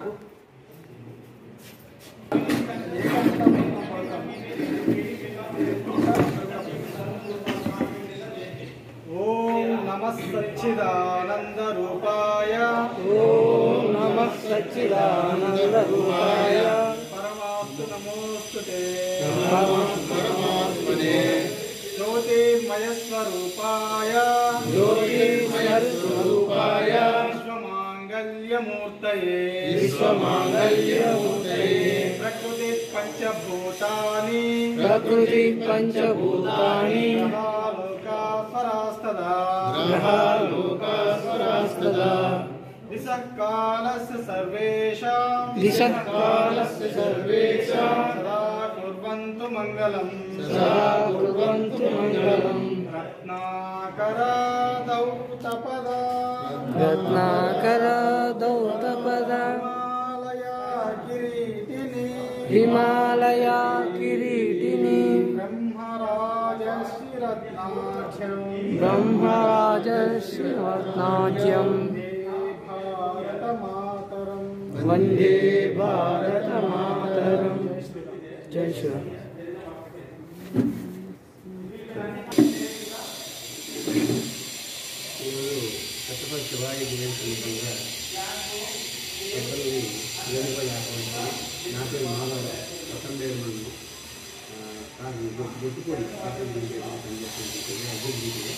ఓం నమ సచ్చిదానంద రూపాయ ఓం నమః సచ్చిదానందరూపాయ పరమాస్తు నమోస్తుతే పరమాత్మనే జ్యోతిర్మయ స్వరూపాయ జ్యోతిర్మయస్వరూపాయ విశ్వమాంగళ్యమూర్తయే విశ్వమాంగళ్యమూర్తయే ప్రకృతి పంచభూతాని ప్రకృతి పంచభూతాని గ్రహాలోకాస్వరాస్తదా గ్రహాలోకాస్వరాస్తదా దిశః కాలస్య సర్వేషాం దిశః కాలస్య సర్వేషాం సదా కుర్వంతు మంగళం సదా కుర్వంతు మంగళం రత్నాకరాదౌ తపదా రత్నాకర దౌతపద హిమాలయ కిరీటిని హిమాలయ కిరీటిని బ్రహ్మరాజశ్రీ రత్నాఖ్యం బ్రహ్మరాజస్య రత్నాజ్యం భారత మాతరం వందే భారత మాతరం జై శ్రీరామ్ ఛత్రపతి శివాజీ జయంతి సందర్భంగా పెద్దలు వేణుగోపాల్ యాదవ్ నా పేరు మాధవ్ పట్టంబేరు మండలం కాదు బొట్టుకోడి పట్టణంలో పనిచేస్తుంది అభివృద్ధి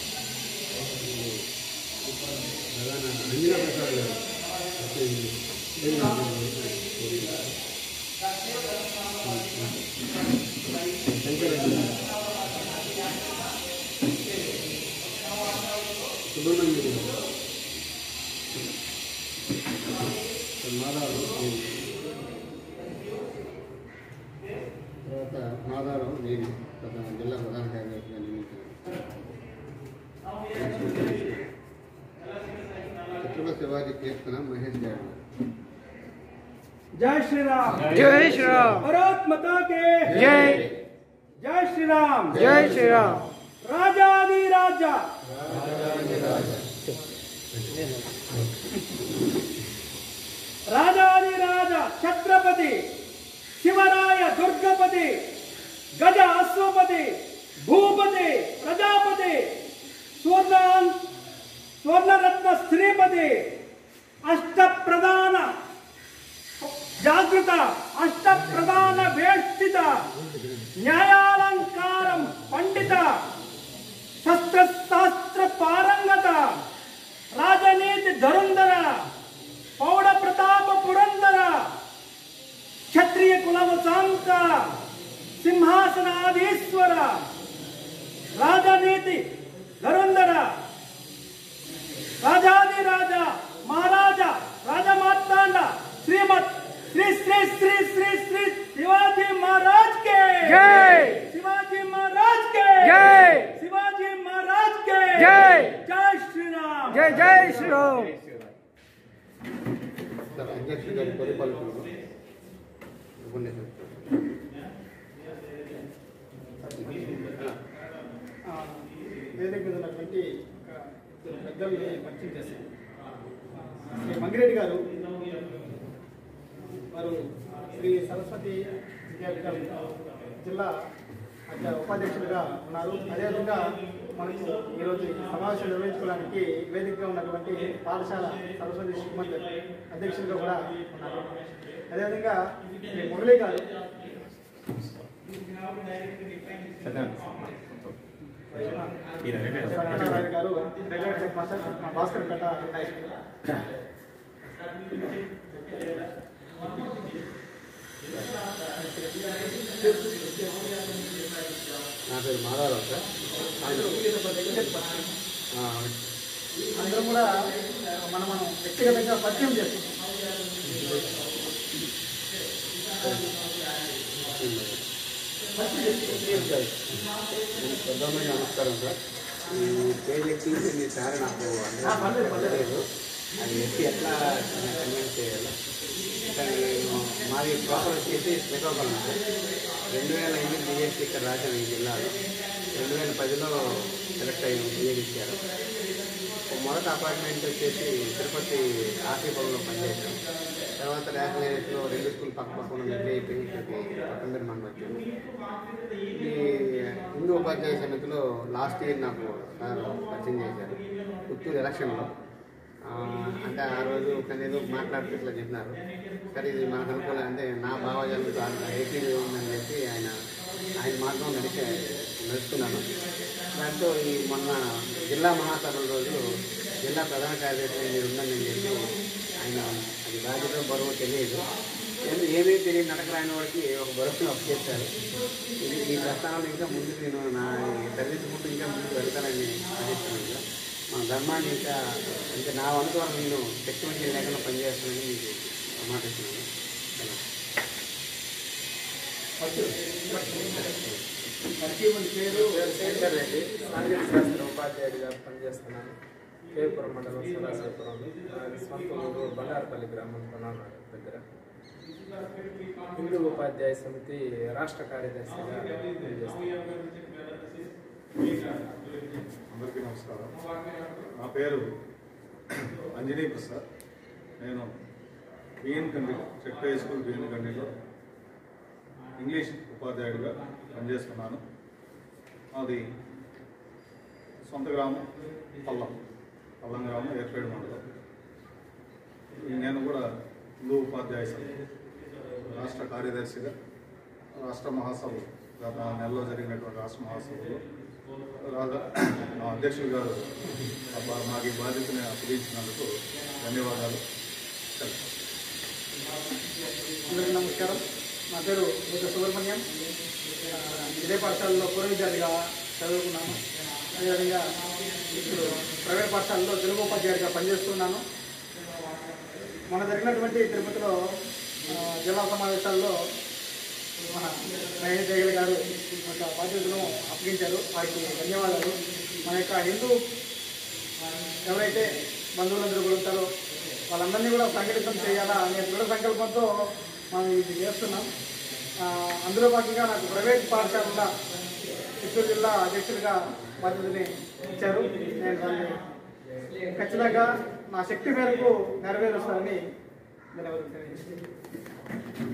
ప్రధాన అంజనా ప్రసాద్ గారు వచ్చేది శంకరెడ్డి సుబ్రహ్మణ్యం గారు మాధవరావు తర్వాత మాధవరావు నేను ప్రధాన జిల్లా ప్రధాన కార్యదర్శిగా నియమించాను ఛత్రపతి శివాజీ కీర్తన మహేష్ గారు జై శ్రీరామ్ జై శ్రీరామ్ భారత్ మాతా కే జై జై శ్రీరామ్ జై శ్రీరామ్ రాజాది రాజా రాజాది రాజ ఛత్రపతి శివరాయ దుర్గపతి గజ అశ్వపతి భూపతి ప్రజాపతి స్వర్ణ స్వర్ణరత్న శ్రీపతి అష్ట ప్రధాన జాగృత అష్ట ప్రధాన వేష్టిత న్యాయాలంకారం పండిత శస్త్రశాస్త్ర పారంగత రాజనీతి ధరుంధర పౌడ ప్రతాప పురందర క్షత్రియ కులవ శాంత సింహాసనాధీశ్వర రాజనీతి ధరుంధర రాజాది రాజా మహారాజా రాజమార్తాండ శ్రీమత్ శ్రీ శ్రీ శ్రీ శ్రీ శ్రీ శివాజీ మహారాజ్ కే జై! శివాజీ మహారాజ్ కే జై! శివాజీ మహారాజ్ కే జై! జై శ్రీరామ్ జై జై శ్రీరామ్ సార్ అధ్యక్షుడు గారి పరిపాలకులు ఉపన్యాసం ఆ, వేదిక మీద ఉన్నటువంటి ఒక ఇద్దరు పెద్దల్ని పరిచయం చేశాను శ్రీ మంగిరెడ్డి గారు వారు శ్రీ సరస్వతి విద్యాపీఠం జిల్లా అధ్య ఉపాధ్యక్షులుగా ఉన్నారు అదేవిధంగా మనకు ఈరోజు ఈ సమావేశం నిర్వహించుకోవడానికి వేదికగా ఉన్నటువంటి పాఠశాల సరస్వతి శ్రీమంత్ అధ్యక్షులుగా కూడా ఉన్నారు అదేవిధంగా శ్రీ మురళీ గారు సత్యనారాయణ గారు రైల్వే హెడ్ మాస్టర్ మా భాస్కర్ పేట హై స్కూల్. నా పేరు మాధవరావు సార్ ఆయన ఆ, అందరం కూడా మనం మనం వ్యక్తిగతంగా పరిచయం చేస్తున్నాం పెద్దమ్మాయి నమస్కారం సార్ ఈ పేరు ఎక్కించి మీ సార్ నాకు అందరూ పర్లేదు అది ఎక్కి ఎట్లా కన్వీన్స్ చేయాలి కానీ మాది ప్రాపర్ వచ్చేసి శ్రీకాకుళం సార్ రెండు వేల ఎనిమిది డిఎస్సీ ఇక్కడ రాశాను ఈ జిల్లాలో రెండు వేల పదిలో సెలెక్ట్ అయిన బిఏ ఇచ్చారు మొదటి అపార్ట్మెంట్ వచ్చేసి తిరుపతి ఆర్టీ భవన్లో పనిచేశాను తర్వాత నేషనల్ హైవేస్లో రెండు స్కూల్ పక్క పక్కన మెట్లీ అయిపోయి ఇక్కడికి పక్కన మనం వచ్చాము ఈ హిందూ ఉపాధ్యాయ సమితిలో లాస్ట్ ఇయర్ నాకు సార్ పరిచయం చేశారు పుత్తూరు ఎలక్షన్లో ఆ, అంటే ఆ రోజు ఒక ఏదో మాట్లాడుతూ ఇట్లా చెప్పినారు సరే ఇది మనకు అనుకూలం అంటే నా భావజాలకు ఏపీ ఉందని చెప్పి ఆయన ఆయన మార్గం నడిచే నడుస్తున్నాను దాంతో ఈ మొన్న జిల్లా మహాసభల రోజు జిల్లా ప్రధాన కార్యదర్శి మీరు ఉందని చెప్పి ఆయన అది బాధ్యత బరువు తెలియదు ఏమి- ఏమీ తెలియదు నడకరాని వాడికి ఒక బరువును అప్పచెప్పారు ఇది ఈ ప్రస్థానంలో ఇంకా ముందుకు నేను నా సర్వీస్ ముందు ఇంకా ముందుకు వెళ్తానని ఆశిస్తున్నాను మా ధర్మాన్ని ఇంకా ఇంకా నా వంతు వల్ల నేను శక్తివంతం లేకుండా పనిచేస్తానని మీకు ప్రమాటిస్తున్నాను నరసింహుని పేరు శేఖర్ రెడ్డి సాంఘిక శాస్త్ర ఉపాధ్యాయుడిగా పనిచేస్తున్నాను కేపురం మండలం సదాశివపురం నాది సొంత ఊరు బండారపల్లి గ్రామం కొనాడు దగ్గర హిందూ ఉపాధ్యాయ సమితి రాష్ట్ర కార్యదర్శిగా పనిచేస్తున్నాను అందరికీ నమస్కారం నా పేరు అంజనీ ప్రసాద్ నేను బిఎన్ కండి చెట్ట హై స్కూల్ బిఎన్ కండిలో ఇంగ్లీష్ ఉపాధ్యాయుడిగా పనిచేస్తున్నాను అది సొంత గ్రామం పల్లం పల్లం గ్రామం ఏర్పేడు మండలం నేను కూడా హిందూ ఉపాధ్యాయ సమితి రాష్ట్ర కార్యదర్శిగా రాష్ట్ర మహాసభ గత నెలలో జరిగినటువంటి రాష్ట్ర మహాసభలో రాగా మా అధ్యక్షులు గారు అబ్బా మాకు ఈ బాధ్యతని అప్పగించినందుకు ధన్యవాదాలు సెలవు. అందరికీ నమస్కారం నా పేరు బుద్ధ సుబ్రహ్మణ్యం ఆ, ఇదే పాఠశాలలో పూర్వ విద్యార్థిగా చదువుకున్నాను అదేవిధంగా ఇప్పుడు ప్రైవేట్ పాఠశాలలో తెలుగు ఉపాధ్యాయుడిగా పనిచేస్తున్నాను మొన్న జరిగినటువంటి తిరుపతిలో ఆ, జిల్లా సమావేశాల్లో మన మహేష్ జగల్ గారు ఒక బాధ్యతను అప్పగించారు వారికి ధన్యవాదాలు మన యొక్క హిందూ ఎవరైతే బంధువులందరూ కూడా ఉంటారో వాళ్ళందరినీ కూడా సంఘటితం చేయాలా అనే దృఢ సంకల్పంతో మనం ఇది చేస్తున్నాం ఆ, అందులో భాగంగా నాకు ప్రైవేట్ పాఠశాలల చిత్తూరు జిల్లా అధ్యక్షుడిగా బాధ్యతని ఇచ్చారు నేను దాన్ని ఖచ్చితంగా నా శక్తి మేరకు నెరవేరుస్తానని ధన్యవాదాలు తెలియజేస్తున్నాను.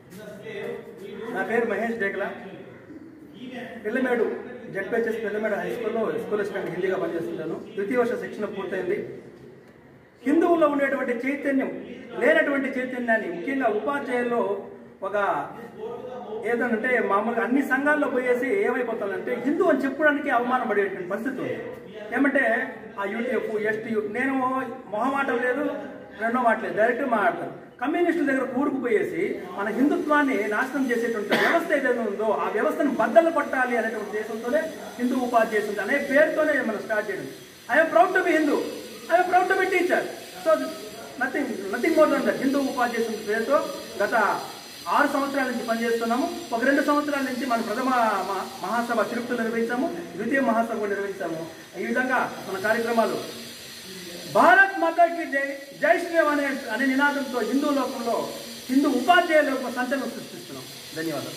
నా పేరు మహేష్ డేకల పిల్లమేడు జడ్పీహెచ్ఎస్ పిల్లమేడు హై స్కూల్లో స్కూల్ అసిస్టెంట్ హిందీగా పనిచేస్తున్నాను ద్వితీయ వర్ష శిక్షణ పూర్తయింది హిందువుల్లో ఉండేటువంటి చైతన్యం లేనటువంటి చైతన్యాన్ని ముఖ్యంగా ఉపాధ్యాయుల్లో ఒక ఏదంటే మామూలుగా అన్ని సంఘాల్లో పోయేసి ఏమైపోతుందంటే హిందూ అని చెప్పడానికి అవమానం పడేటువంటి పరిస్థితి ఉంది ఏమంటే ఆ యూటీఎఫ్ ఎస్టీ నేను మొహమాటం లేదు రెండో మాట లేదు డైరెక్ట్ మాట్లాడతాను కమ్యూనిస్టుల దగ్గర కూరుకుపోయేసి మన హిందుత్వాన్ని నాశనం చేసేటువంటి వ్యవస్థ ఏదైతే ఉందో ఆ వ్యవస్థను బద్దలు కొట్టాలి అనేటువంటి ఉద్దేశంతోనే హిందూ ఉపాధ్యాయ సమితి అనే పేరుతోనే మనం స్టార్ట్ చేయడం I'm proud to be Hindu I'm proud to be teacher so nothing nothing more than that Hindu ఉపాధ్యాయ సమితి పేరుతో గత ఆరు సంవత్సరాల నుంచి పనిచేస్తున్నాము ఒక రెండు సంవత్సరాల నుంచి మనం ప్రథమ మ- మహాసభ తిరుపతిలో నిర్వహించాము ద్వితీయ మహాసభ కూడా నిర్వహించాము ఈ విధంగా మన కార్యక్రమాలు భారత్ మాతాకి జై జై శ్రీరామ్ అనే అనే నినాదంతో హిందూ లోకంలో హిందూ ఉపాధ్యాయుల యొక్క సంచలనం సృష్టిస్తున్నాం ధన్యవాదాలు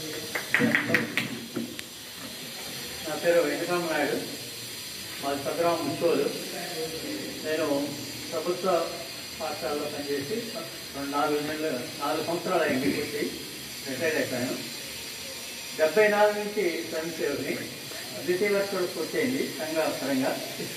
నా పేరు వెంకటరామ నాయుడు మాది సగ్రామం ముచ్చోలు నేను ప్రభుత్వ పాఠశాలలో పనిచేసి రెండు నాలుగు నెలలు నాలుగు సంవత్సరాలు అయింది పూర్తి రిటైర్ అయిపోయాను డెబ్బై నాలుగు నుంచి స్వయం సేవని ద్వితీయ వర్షం పూర్తయింది సంఘ పరంగా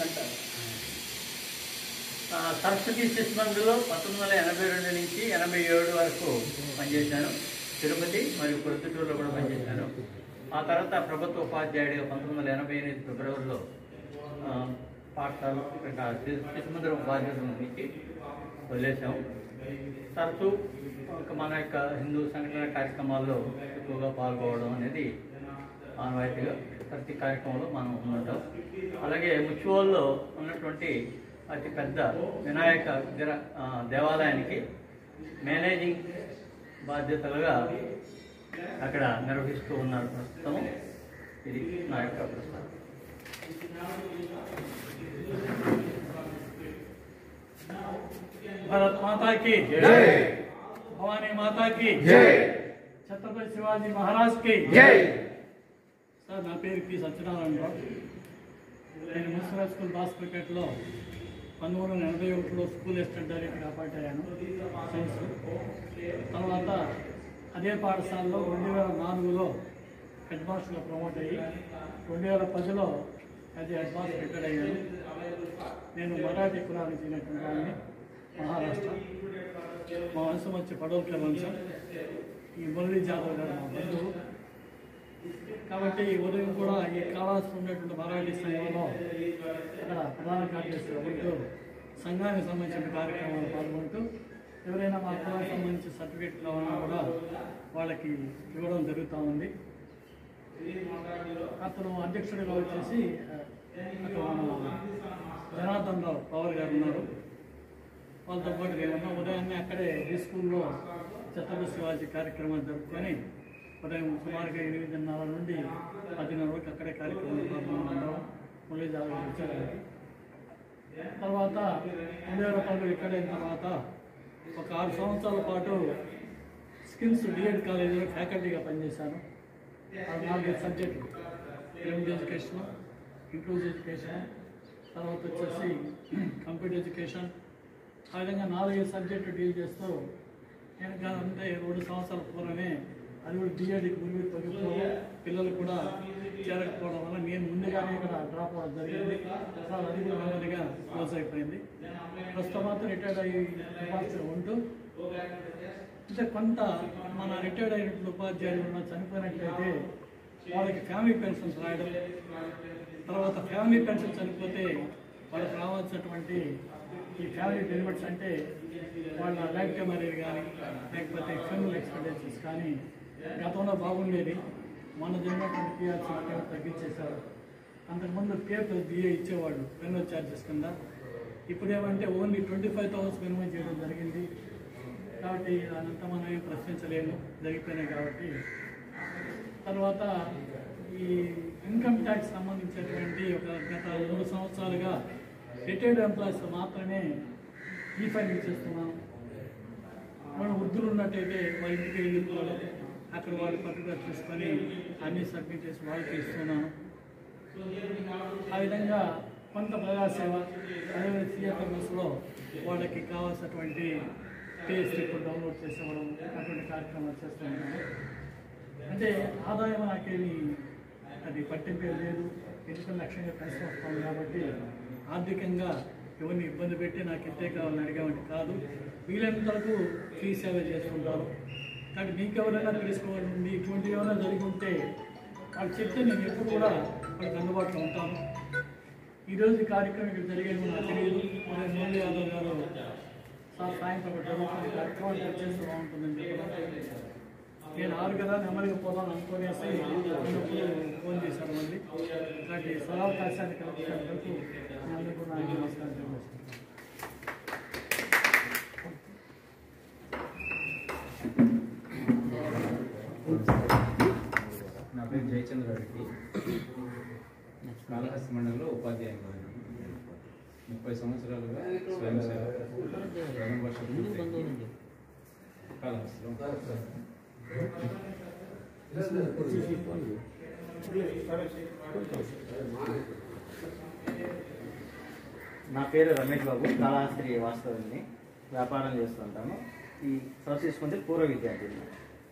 ఆ, సరస్వతి శిశు మందులో పంతొమ్మిది వందల ఎనభై రెండు నుంచి ఎనభై ఏడు వరకు పనిచేశాను తిరుపతి మరియు ప్రొద్దుటూరులో కూడా పనిచేశాను ఆ తర్వాత ప్రభుత్వ ఉపాధ్యాయుడిగా పంతొమ్మిది వందల ఎనభై ఎనిమిది ఫిబ్రవరిలో ఆ, పాఠశాల ఇంకా శి- శిశు మందిరం బాధ్యత నుంచి వదిలేసాం తరచూ ఇంకా మన యొక్క హిందూ సంఘటన కార్యక్రమాల్లో ఎక్కువగా పాల్గొవడం అనేది ఆనవాయితీగా ప్రతి కార్యక్రమంలో మనం ఉంటాం అలాగే ముచ్చువల్లో ఉన్నటువంటి అతి పెద్ద వినాయక విగ్రహ ఆ, దేవాలయానికి మేనేజింగ్ బాధ్యతలుగా అక్కడ నిర్వహిస్తూ ఉన్నారు ప్రస్తుతం ఇది నా యొక్క ప్రశ్న భారత్ మాతా की जय भवानी माता की जय छत्रपति शिवाजी महाराज की जय సార్ నా పేరు పి సత్యనారాయణరావు నేను మున్సిపల్ స్కూల్ బాస్పేటలో పంతొమ్మిది వందల ఎనభై ఒకటిలో స్కూల్ అసిస్టెంట్ డైరెక్టర్గా అపాయింట్ అయ్యాను సైన్స్ తర్వాత అదే పాఠశాలలో రెండు వేల నాలుగులో హెడ్ మాస్టర్గా ప్రమోట్ అయ్యి రెండు వేల పదిలో అది హెడ్ మాస్టర్ రిటైర్ అయ్యాను నేను మరాఠీ కులానికి చెందినటువంటి వాడిని మహారాష్ట్ర మా వంశం వచ్చి పడవల వంశం ఈ మురళీ జాదవ్ గారు మా బంధువు కాబట్టి ఉదయం కూడా ఈ కాళాస్త్రం ఉన్నటువంటి మరాఠీ సంఘంలో ఇక్కడ ప్రధాన కార్యదర్శిగా ఉంటూ సంఘానికి సంబంధించిన కార్యక్రమాలు పాల్గొంటూ ఎవరైనా మా కులానికి సంబంధించి సర్టిఫికేట్ కావాలన్నా కూడా వాళ్ళకి ఇవ్వడం జరుగుతూ ఉంది అతను అధ్యక్షుడిగా వచ్చేసి ఆ, అక్కడ మన జనార్దన్ రావు పవర్ గారు ఉన్నారు వాళ్ళతో పాటు ఏమన్నా ఉదయాన్నే అక్కడే హై స్కూల్లో ఛత్రపతి శివాజీ కార్యక్రమాలు జరుపుకొని ఉదయం సుమారుగా ఎనిమిదిన్నర నుండి పదిన్నర వరకు అక్కడే కార్యక్రమం ప్రారంభం మురళీ జాదవ్ వచ్చారు తర్వాత రెండు వేల పది ఇక్కడైన తర్వాత ఒక ఆరు సంవత్సరాల పాటు స్కిల్స్ డిఎడ్ కాలేజీలో ఫ్యాకల్టీగా పనిచేశాను ఆ నాలుగు సబ్జెక్టులు ప్రైమరీ ఎడ్యుకేషన్ ఇంక్లూజివ్ ఎడ్యుకేషన్ తర్వాత వచ్చేసి కంప్యూటర్ ఎడ్యుకేషన్ ఆ విధంగా నాలుగైదు సబ్జెక్టులు డీల్ చేస్తూ నేను గా- అంటే రెండు సంవత్సరాల పూర్వమే అది కూడా డిఎడ్కి ముందు తగ్గిపోయి పిల్లలు కూడా చేరకపోవడం వల్ల నేను ముందుగానే ఇక్కడ డ్రాప్ అవ్వడం జరిగింది తర్వాత అది కూడా నెమ్మదిగా క్లోజ్ అయిపోయింది ప్రస్తుతం మాత్రం రిటైర్డ్ అయ్యి ఉపాధ్యాయులు ఉంటూ అంటే కొంత మన రిటైర్డ్ అయినటువంటి ఉపాధ్యాయులు ఉన్న చనిపోయినట్లయితే వాళ్ళకి ఫ్యామిలీ పెన్షన్స్ రాయడం తర్వాత ఫ్యామిలీ పెన్షన్ చనిపోతే వాళ్ళకి రావాల్సినటువంటి ఈ ఫ్యామిలీ బెనిఫిట్స్ అంటే వాళ్ళ లైఫ్ టైమ్ అనేది కానీ లేకపోతే ఫ్యూనల్ ఎక్స్పెండిచర్స్ కానీ గతంలో బాగుండేది మన జరిగినటువంటి పిఆర్సీ తగ్గించేశారు అంతకుముందు పేపర్ బిఏ ఇచ్చేవాళ్ళు మినిమం ఛార్జెస్ కింద ఇప్పుడు ఏమంటే only twenty five thousand minimum చేయడం జరిగింది కాబట్టి అదంతా మనం ఏం ప్రశ్నించలేము జరిగిపోయినాయి కాబట్టి తర్వాత ఈ ఇన్కమ్ ట్యాక్స్ సంబంధించినటువంటి ఒక గత మూడు సంవత్సరాలుగా రిటైర్డ్ ఎంప్లాయీస్ మాత్రమే ఈ ఫైలింగ్ చేస్తున్నాం మనం వృద్ధులు ఉన్నట్టయితే వాళ్ళ ఇంటికి వెళ్ళిపోవడం అక్కడ వాళ్ళు పట్టుగా తీసుకొని అన్ని సబ్మిట్ చేసి వాళ్ళకి ఇస్తున్నాను ఆ విధంగా కొంత ప్రజాసేవ అదేవిధంగా సిఎఫ్ఎంఎస్లో వాళ్ళకి కావాల్సినటువంటి పే స్లిప్ డౌన్లోడ్ చేసేవడం అటువంటి కార్యక్రమాలు చేస్తూ ఉంటాను అంటే ఆదాయం నాకేమి అది పట్టింపే లేదు ఎందుకంటే లక్ష్యంగా కలిసి వస్తాను కాబట్టి ఆర్థికంగా ఎవరిని ఇబ్బంది పెట్టి నాకు ఇంతే కావాలని అడిగామని కాదు వీలైనంత వరకు ఫ్రీ సేవ చేస్తుంటారు కానీ మీకు ఎవరైనా తెలుసుకోవాలి మీ ఇటువంటి ఏమైనా జరిగి ఉంటే వాళ్ళు చెప్తే నేను ఎప్పుడు కూడా వాళ్ళకి అందుబాటులో ఉంటాను ఈరోజు ఈ కార్యక్రమం ఇక్కడ జరిగేది నాకు తెలియదు మరి మోదీ యాదవ్ గారు సార్ సాయంత్రం ఒక జరుగుతున్న కార్యక్రమం ఇక్కడ చేస్తే బాగుంటుందని చెప్పారు నేను ఆరు కదా నెమ్మదిగా పోదాం అనుకునేసి ఉన్నప్పుడు ఫోన్ చేశాను మళ్ళీ ఇలాంటి సదావకాశాన్ని కల్పించినందుకు మీ అందరికీ కూడా నా నమస్కారం తెలియజేస్తున్నాను నా పేరు జయచంద్రారెడ్డి కాళహస్తి మండలంలో ఉపాధ్యాయులు ముప్పై సంవత్సరాలుగా స్వయం సేవ ప్రథమ వర్షం పూర్తయింది. కాళహస్తిలో నా పేరు రమేష్ బాబు కాళహస్త్రి వాస్తవాన్ని వ్యాపారం చేస్తుంటాను ఈ సరస్వతి పూర్వ విద్యార్థిని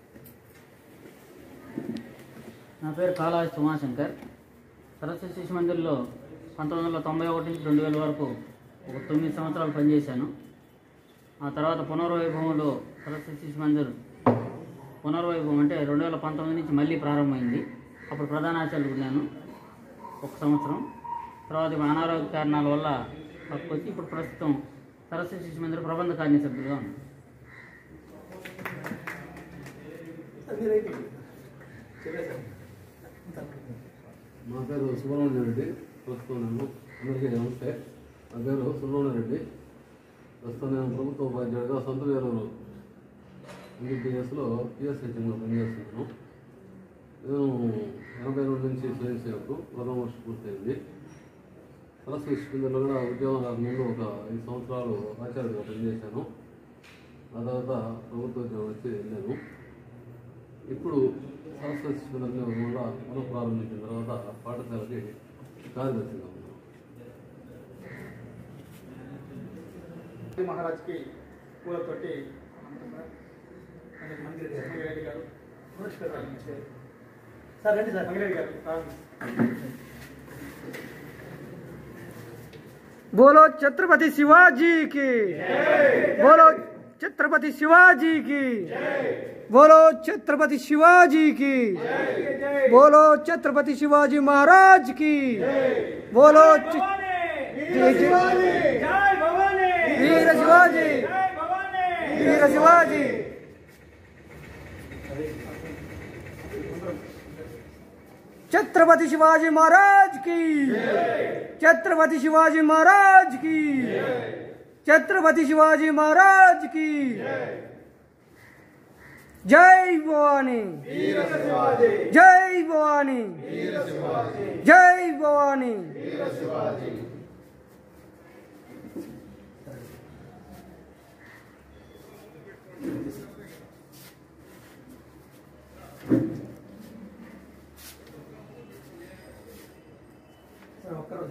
నా పేరు కాళహస్తి ఉమాశంకర్ సరస్వతి శిశు మందిర్లో పంతొమ్మిది వందల తొంభై ఒకటి నుంచి రెండు వేల వరకు ఒక తొమ్మిది సంవత్సరాలు పనిచేశాను ఆ తర్వాత పునర్వైభవంలో సరస్వతి శిశు మందిర్ పునర్వైభవం అంటే రెండు వేల పంతొమ్మిది నుంచి మళ్ళీ ప్రారంభమైంది అప్పుడు ప్రధానాచార్యులు ఉన్నాను ఒక సంవత్సరం తర్వాత ఇప్పుడు అనారోగ్య కారణాల వల్ల పక్కకు వచ్చి ఇప్పుడు ప్రస్తుతం సరస్వతి శిశు మందిర్ ప్రబంధ కార్య సభ్యులుగా ఉన్నాను మా పేరు సుబ్రహ్మణ్య రెడ్డి ప్రస్తుతం నేను అందరికీ నమస్తే నా పేరు సుబ్రహ్మణ్య రెడ్డి ప్రస్తుతం నేను ప్రభుత్వ ఉపాధ్యాయుడిగా సొంత వేలూరు ఎంబీబీఎస్లో పిఎస్హెచ్ఎంలో పనిచేస్తున్నాను నేను ఎనభై రెండు నుంచి స్వయం సేవకు ప్రథమ వర్షం పూర్తయింది సరస్వతి శిశుందర్లో కూడా ఉద్యోగం రాకముందు ఒక ఐదు సంవత్సరాలు ఆచార్యుడిగా పనిచేశాను ఆ తర్వాత ప్రభుత్వ ఉద్యోగం వచ్చి వెళ్ళాను ఇప్పుడు సరస్వతి శిశువులని వల్ల మనం ప్రారంభించిన తర్వాత పాఠశాలకి కార్యదర్శిగా ఉన్నాం మహారాజ్కి పూలతోటి మంగిరెడ్డి గారు నోటిఫికేషన్ రాయండి. సార్ రండి సార్ మంగిరెడ్డి గారు రాండి. बोलो छत्रपति शिवाजी की बोलो छत्रपति शिवाजी की बोलो छत्रपति शिवाजी की बोलो छत्रपति शिवाजी महाराज की बोलो च- जय जय वीर शिवाजी वीर शिवाजी छत्रपति शिवाजी महाराज की छत्रपति शिवाजी महाराज की छत्रपति शिवाजी महाराज की जय भवानी जय भवानी जय भवानी సార్ ఒక్కరోజు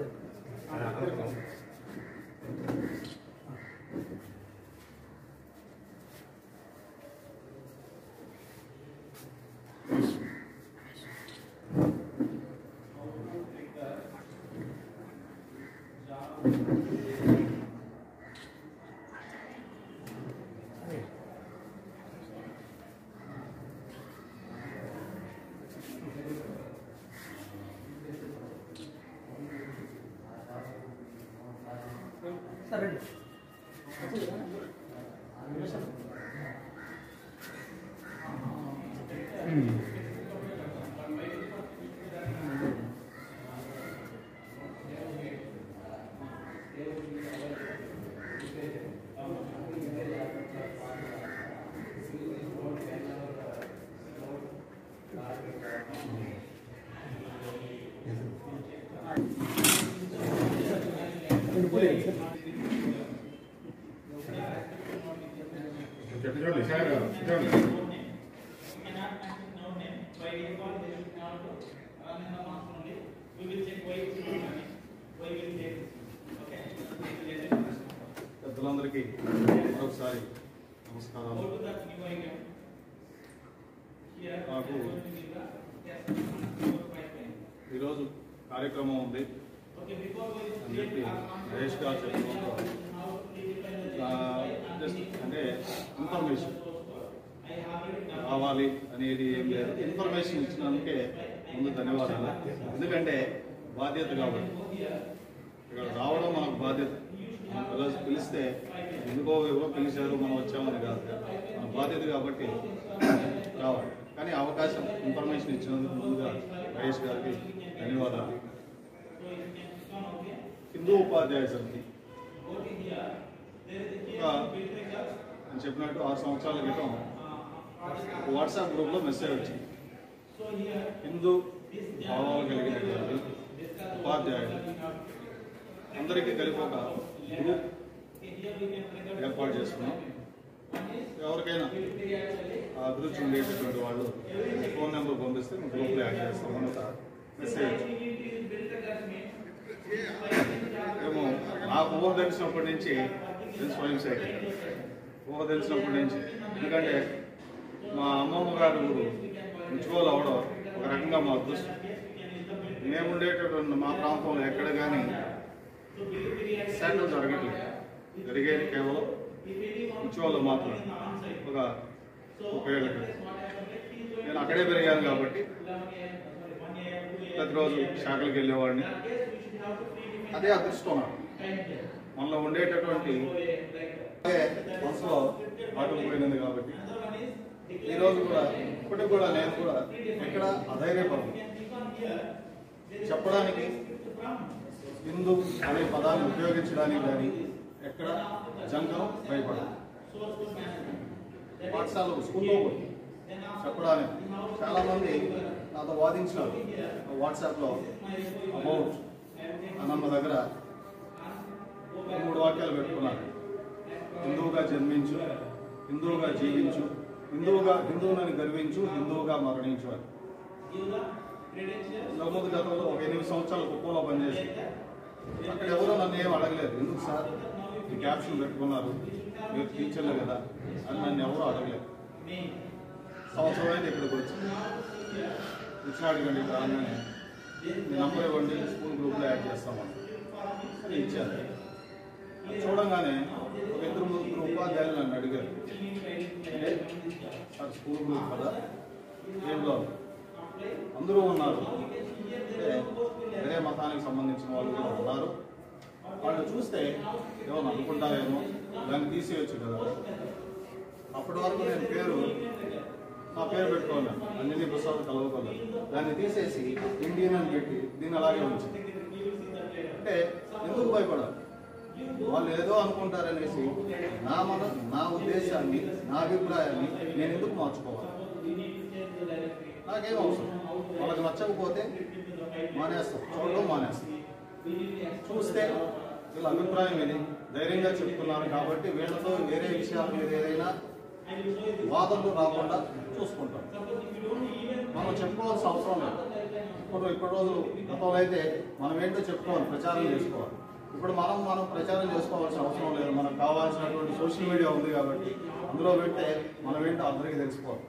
సార్ రండి చూడండి సార్ చూడండి పెద్దలందరికీ మరొకసారి నమస్కారాలు నాకు ఈరోజు కార్యక్రమం ఉంది అని చెప్పి మహేష్ గారు చెప్పడంతో ఆ, జస్ట్ అంటే ఇన్ఫర్మేషన్ కావాలి అనేది ఏం లేదు ఇన్ఫర్మేషన్ ఇచ్చినందుకే ముందు ధన్యవాదాలు ఎందుకంటే బాధ్యత కాబట్టి ఇక్కడ రావడం మనకు బాధ్యత మనం పిల్ల- పిలిస్తే ఎందుకో ఎవరో పిలిచారు మనం వచ్చామని కాదు మన బాధ్యత కాబట్టి రావాలి కానీ అవకాశం ఇన్ఫర్మేషన్ ఇచ్చినందుకు ముందుగా మహేష్ గారికి ధన్యవాదాలు హిందూ ఉపాధ్యాయ సమితి ఒక నేను చెప్పినట్టు ఆరు సంవత్సరాల క్రితం ఒక వాట్సాప్ గ్రూప్లో మెసేజ్ వచ్చింది హిందూ భావాలు కలిగినటువంటి ఉపాధ్యాయులు అందరికీ కలిపి ఒక గ్రూప్ ఏర్పాటు చేసుకున్నాం ఎవరికైనా ఆ అభిరుచి ఉండేటటువంటి వాళ్ళు ఫోన్ నెంబర్ పంపిస్తే మేము గ్రూప్లో యాడ్ చేస్తామని ఒక మెసేజ్ ఏమో నాకు ఊహ తెలిసినప్పటి నుంచి నేను స్వయం సేకరణ ఊహ తెలిసినప్పటి నుంచి ఎందుకంటే మా అమ్మమ్మ గారు ఉజ్వల్ అవడం ఒక రకంగా మా అదృష్టం మేము ఉండేటటువంటి మా ప్రాంతంలో ఎక్కడ కానీ సెంటర్ జరగట్లేదు జరిగేది కేవలం ఉజ్వల్లో మాత్రమే ఒక ముప్పై ఏళ్ళ క్రితం నేను అక్కడే పెరిగాను కాబట్టి ప్రతిరోజు శాఖలకు వెళ్ళేవాడిని అదే అదృష్టం నాకు. మనలో ఉండేటటువంటి అదే మనసులో ఆటుకుపోయినది కాబట్టి ఈరోజు కూడా ఇప్పటికి కూడా నేను కూడా ఎక్కడ అధైర్యపడను చెప్పడానికి హిందూ అనే పదాన్ని ఉపయోగించడానికి కానీ ఎక్కడ జంకం భయపడదు పాఠశాల స్కూల్లో కూడా చెప్పడానికి చాలా మంది నాతో వాదించినారు వాట్సాప్లో అబౌట్ అన్నమ్మ దగ్గర మూడు వాక్యాలు పెట్టుకున్నారు హిందువుగా జన్మించు హిందువుగా జీవించు హిందువుగా హిందువునని గర్వించు హిందువుగా మరణించు అని నమోదు గతంలో ఒక ఎనిమిది సంవత్సరాలు కుప్పంలో పనిచేసి అక్కడ ఎవరో నన్ను ఏం అడగలేదు ఎందుకు సార్ ఈ క్యాప్షన్ పెట్టుకున్నారు మీరు టీచర్లు కదా అని నన్ను ఎవరూ అడగలేదు సంవత్సరం అయితే ఇక్కడికి వచ్చి ఇచ్చినాడు కండి రాగానే మీ నంబర్ ఇవ్వండి స్కూల్ గ్రూప్లో యాడ్ చేస్తామని అని ఇచ్చాను అది చూడంగానే ఒక ఇద్దరు ముగ్గురు ఉపాధ్యాయులు నన్ను అడిగారు అంటే సార్ స్కూల్ గ్రూప్ కదా ఏంలో అందరూ ఉన్నారు అంటే వేరే మతానికి సంబంధించిన వాళ్ళు కూడా ఉన్నారు వాళ్ళు చూస్తే ఏమో అనుకుంటారేమో దాన్ని తీసేయచ్చు కదా అప్పటి వరకు నేను పేరు నా పేరు పెట్టుకోలేదు అన్ని ప్రసాద్ కలవకోలేదు దాన్ని తీసేసి ఇండియన్ అని పెట్టి దీన్ని అలాగే ఉంచింది అంటే ఎందుకు భయపడాలి వాళ్ళు ఏదో అనుకుంటారనేసి నా మన నా ఉద్దేశాన్ని నా అభిప్రాయాన్ని నేను ఎందుకు మార్చుకోవాలి నాకేం అవసరం వాళ్ళకి నచ్చకపోతే మానేస్తాం చూడడం మానేస్తాం చూస్తే వీళ్ళ అభిప్రాయం ఇది ధైర్యంగా చెప్తున్నారు కాబట్టి వీళ్ళతో వేరే విషయాల మీద ఏదైనా వాదనలు రాకుండా చూసుకుంటాం మనం చెప్పుకోవాల్సిన అవసరం లేదు ఇప్పుడు ఇప్పటి రోజులు గతంలో అయితే మనం ఏంటో చెప్పుకోవాలి ప్రచారం చేసుకోవాలి ఇప్పుడు మనం మనం ప్రచారం చేసుకోవాల్సిన అవసరం లేదు మనకు కావాల్సినటువంటి సోషల్ మీడియా ఉంది కాబట్టి అందులో పెడితే మనం ఏంటో అందరికీ తెలిసిపోవాలి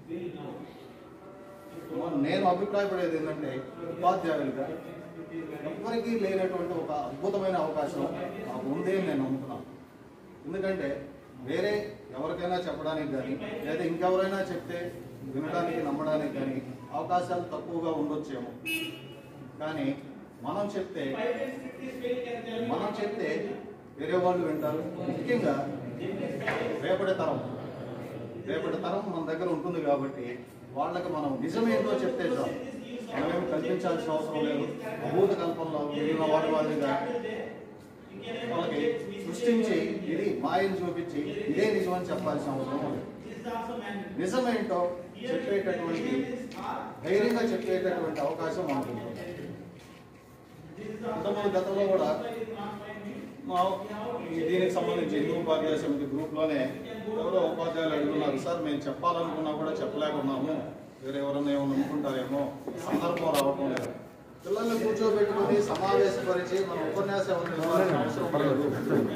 నేను అభిప్రాయపడేది ఏంటంటే ఉపాధ్యాయులుగా ఎవ్వరికీ లేనటువంటి ఒక అద్భుతమైన అవకాశం నాకు ఉంది అని నేను నమ్ముతున్నాను ఎందుకంటే వేరే ఎవరికైనా చెప్పడానికి కానీ లేదా ఇంకెవరైనా చెప్తే వినడానికి నమ్మడానికి కానీ అవకాశాలు తక్కువగా ఉండొచ్చేమో కానీ మనం చెప్తే మనం చెప్తే వేరే వాళ్ళు వింటారు ముఖ్యంగా రేపటి తరం రేపటి తరం మన దగ్గర ఉంటుంది కాబట్టి వాళ్ళకి మనం నిజమేంటో చెప్తే చాలు మనమేమి కల్పించాల్సిన అవసరం లేదు అభూత కల్పనలో మిగిలిన వాటి వారిగా వాళ్ళకి సృష్టించి ఇది మాయను చూపించి ఇదే నిజం అని చెప్పాల్సిన అవసరం లేదు నిజమేంటో చెప్పేటటువంటి ధైర్యంగా చెప్పేటటువంటి అవకాశం మనకు ఉంటుంది ఇంతకుముందు గతంలో కూడా మా ఈ దీనికి సంబంధించి హిందూ ఉపాధ్యాయ సమితి గ్రూప్లోనే ఎవరో ఉపాధ్యాయులు అడుగుతున్నారు సార్ మేము చెప్పాలనుకున్నా కూడా చెప్పలేకున్నాము వేరే ఎవరన్నా ఏమైనా అనుకుంటారేమో సందర్భం రావటం లేదు పిల్లల్ని కూర్చోబెట్టుకుని సమావేశపరిచి మన ఉపన్యాసం ఎవరిని ఇవ్వాల్సిన అవసరం లేదు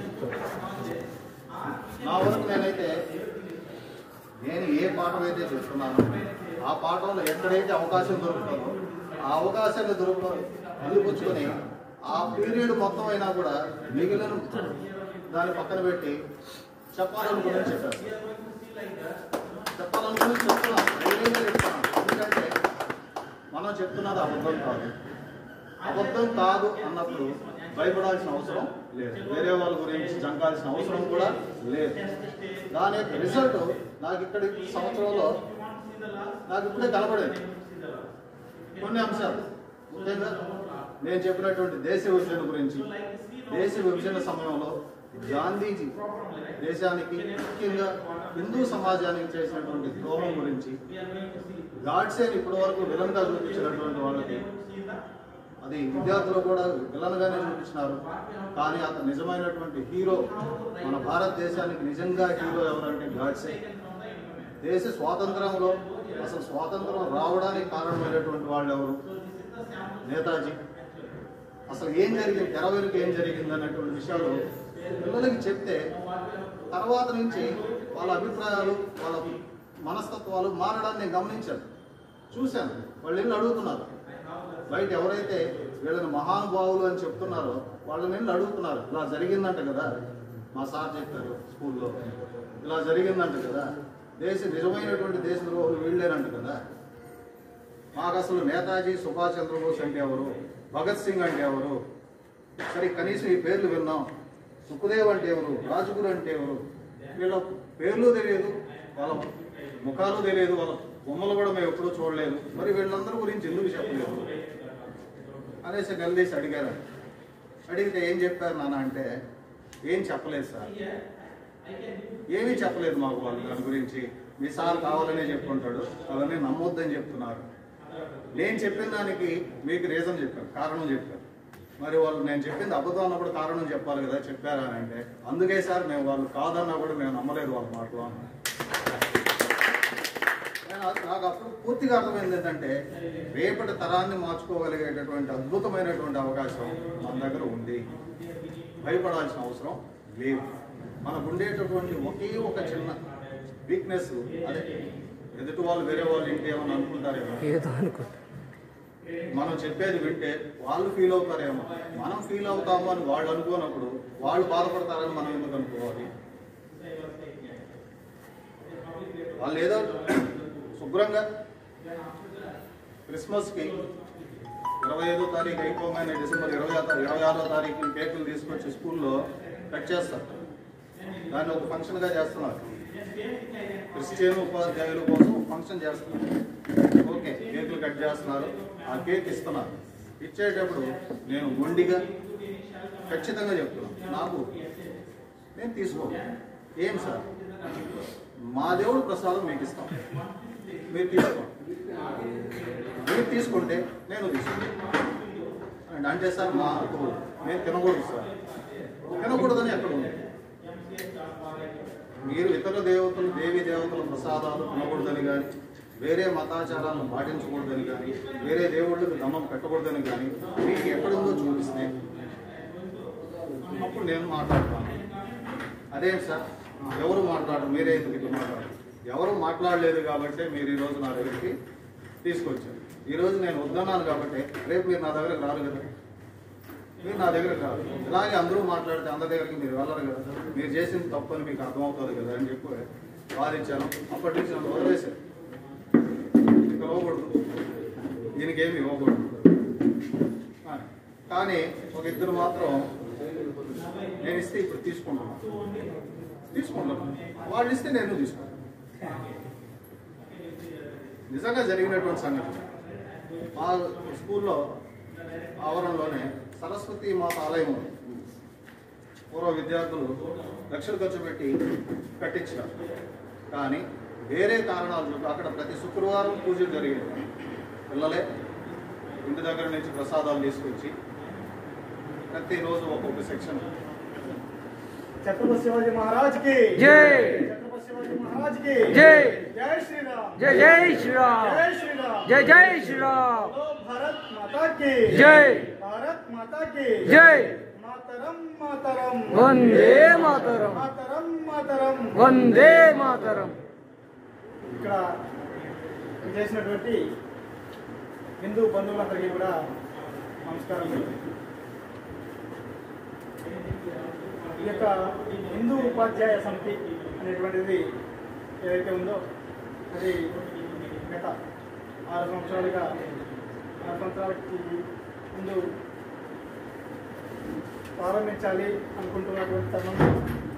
నా వరకు నేనైతే నేను ఏ పాఠం అయితే చెప్తున్నానో ఆ పాఠంలో ఎక్కడైతే అవకాశం దొరుకుతుందో ఆ అవకాశాన్ని దొరుకు అందిపుచ్చుకొని ఆ పీరియడ్ మొత్తం అయినా కూడా మిగిలిన దాన్ని పక్కన పెట్టి చెప్పాలనుకుని చెప్పాను చెప్పాలనుకుని చెప్తున్నాను ధైర్యంగా చెప్తున్నాను ఎందుకంటే మనం చెప్తున్నది అబద్ధం కాదు అబద్ధం కాదు అన్నప్పుడు భయపడాల్సిన అవసరం లేదు వేరే వాళ్ళ గురించి జంకాల్సిన అవసరం కూడా లేదు దాని యొక్క రిజల్ట్ నాకు ఇక్కడ ఈ సంవత్సరంలో నాకు ఇప్పుడే కనబడేది కొన్ని అంశాలు ముఖ్యంగా నేను చెప్పినటువంటి దేశ విభజన గురించి దేశ విభజన సమయంలో గాంధీజీ దేశానికి ముఖ్యంగా హిందూ సమాజానికి చేసినటువంటి ద్రోహం గురించి గాడ్సేని ఇప్పటి వరకు విలన్గా చూపించినటువంటి వాళ్ళకి అది విద్యార్థులు కూడా విలన్గానే చూపించినారు కానీ అతను నిజమైనటువంటి హీరో మన భారతదేశానికి నిజంగా హీరో ఎవరంటే గాడ్సే దేశ స్వాతంత్రంలో అసలు స్వాతంత్రం రావడానికి కారణమైనటువంటి వాళ్ళు ఎవరు నేతాజీ అసలు ఏం జరిగింది తెర వెనుక ఏం జరిగింది అన్నటువంటి విషయాలు పిల్లలకి చెప్తే తర్వాత నుంచి వాళ్ళ అభిప్రాయాలు వాళ్ళ మనస్తత్వాలు మారడాన్ని నేను గమనించాను చూశాను వాళ్ళు వెళ్ళి అడుగుతున్నారు బయట ఎవరైతే వీళ్ళని మహానుభావులు అని చెప్తున్నారో వాళ్ళని వెళ్ళి అడుగుతున్నారు ఇలా జరిగిందంట కదా మా సార్ చెప్పారు స్కూల్లో ఇలా జరిగిందంట కదా దేశ నిజమైనటువంటి దేశ ద్రోహులు వీళ్ళేనంట కదా మాకు అసలు నేతాజీ సుభాష్ చంద్రబోస్ అంటే ఎవరు భగత్ సింగ్ అంటే ఎవరు సరే కనీసం ఈ పేర్లు విన్నాం సుఖదేవ్ అంటే ఎవరు రాజగురు అంటే ఎవరు వీళ్ళ పేర్లు తెలియదు వాళ్ళ ముఖాలు తెలియదు వాళ్ళ బొమ్మలు కూడా మేము ఎప్పుడూ చూడలేదు మరి వీళ్ళందరి గురించి ఎందుకు చెప్పలేదు అనేసి గల్లేసి అడిగారు అడిగితే ఏం చెప్పారు నాన్న అంటే ఏం చెప్పలేదు సార్ ఏమీ చెప్పలేదు మాకు వాళ్ళు దాని గురించి మీ సార్ కావాలనే చెప్పుకుంటాడు అవన్నీ నమ్మొద్దని చెప్తున్నారు నేను చెప్పిన దానికి మీకు రీజన్ చెప్పాను కారణం చెప్పాను మరి వాళ్ళు నేను చెప్పింది అబద్ధం అన్నప్పుడు కారణం చెప్పాలి కదా చెప్పారా అని అంటే అందుకే సార్ మేము వాళ్ళు కాదన్నా కూడా మేము నమ్మలేదు వాళ్ళ మాటలు అన్నారు నాకు నాకు అప్పుడు పూర్తిగా అర్థమైంది ఏంటంటే రేపటి తరాన్ని మార్చుకోగలిగేటటువంటి అద్భుతమైనటువంటి అవకాశం మన దగ్గర ఉంది భయపడాల్సిన అవసరం లేదు మనకు ఉండేటటువంటి ఒకే ఒక చిన్న వీక్నెస్ అదే ఎదుటి వాళ్ళు వేరే వాళ్ళు ఏంటి ఏమని అనుకుంటారేమో ఏదో అనుకుంటా మనం చెప్పేది వింటే వాళ్ళు ఫీల్ అవుతారేమో మనం ఫీల్ అవుతాము అని వాళ్ళు అనుకోనప్పుడు వాళ్ళు బాధపడతారని మనం ఎందుకు అనుకోవాలి వాళ్ళు ఏదో శుభ్రంగా క్రిస్మస్కి ఇరవై ఐదో తారీఖు అయిపోగానే డిసెంబర్ ఇరవై ఆరు ఇరవై ఆరో తారీఖు కేకులు తీసుకొచ్చి స్కూల్లో కట్ చేస్తారు దాన్ని ఒక ఫంక్షన్గా చేస్తున్నారు క్రిస్టియన్ ఉపాధ్యాయుల కోసం ఒక ఫంక్షన్ చేస్తున్నారు ఓకే కేకులు కట్ చేస్తున్నారు ఆ కేక్ ఇస్తున్నారు ఇచ్చేటప్పుడు నేను మొండిగా ఖచ్చితంగా చెప్తున్నాను నాకు నేను తీసుకో ఏం సార్ మా దేవుడు ప్రసాదం మీకు ఇస్తాం మీరు తీసుకోండి మీరు తీసుకుంటే నేను తీసుకుంటాను అండ్ అంటే సార్ మాకు నేను తినకూడదు సార్ తినకూడదని ఎక్కడ ఉంది మీరు ఇతర దేవతలు దేవి దేవతల ప్రసాదాలు తినకూడదని కానీ వేరే మతాచారాలను పాటించకూడదని కానీ వేరే దేవుళ్ళకి దమ్మం పెట్టకూడదని కానీ మీకు ఎక్కడుందో చూపిస్తే అప్పుడు నేను మాట్లాడతాను అదేం సార్ ఎవరు మాట్లాడరు మీరే ఎందుకు ఇట్లా మాట్లాడరు ఎవరు మాట్లాడలేదు కాబట్టి మీరు ఈరోజు నా దగ్గరికి తీసుకొచ్చారు ఈరోజు నేను వద్దన్నాను కాబట్టి రేపు మీరు నా దగ్గరకు రారు కదా మీరు నా దగ్గరకు రారు ఇలాగే అందరూ మాట్లాడితే అందరి దగ్గరికి మీరు వెళ్ళరు కదా మీరు చేసిన తప్పు అని మీకు అర్థమవుతుంది కదా అని చెప్పి వాదించాను అప్పటి నుంచి నన్ను వదిలేశారు ఇక ఇవ్వకూడదు దీనికేమి ఇవ్వకూడదు అని. కానీ ఒక ఇద్దరు మాత్రం నేను ఇస్తే ఇప్పుడు తీసుకుంటున్నాను తీసుకుంటున్నాను వాళ్ళు ఇస్తే నేను తీసుకుంటాను నిజంగా జరిగినటువంటి సంఘటన మా స్కూల్లో ఆవరణలోనే సరస్వతి మాత ఆలయం ఉంది పూర్వ విద్యార్థులు లక్షలు ఖర్చు పెట్టి కట్టించారు కానీ వేరే కారణాలు చెప్పి అక్కడ ప్రతి శుక్రవారం పూజలు జరిగేది పిల్లలే ఇంటి దగ్గర నుంచి ప్రసాదాలు తీసుకొచ్చి ప్రతిరోజు ఒక్కొక్క సెక్షన్ ఛత్రపతి శివాజీ మహారాజ్ కి జై. ఛత్రపతి శివాజీ మహారాజ్ కి జై. జై శ్రీరామ్ జై జై శ్రీరామ్ జై శ్రీరామ్ జై జై శ్రీరామ్ బోలో భారత్ మాతా కి జై. భారత్ మాతా కి జై. మాతరం మాతరం వందే మాతరం. మాతరం మాతరం వందే మాతరం ఇక్కడ చేసినటువంటి హిందూ బంధువులందరికీ కూడా నమస్కారం ఈ యొక్క హిందూ ఉపాధ్యాయ సమితి అనేటువంటిది ఏదైతే ఉందో అది గత ఆరు సంవత్సరాలుగా ఆరు సంవత్సరాలకి ముందు ప్రారంభించాలి అనుకుంటున్నటువంటి తరుణంలో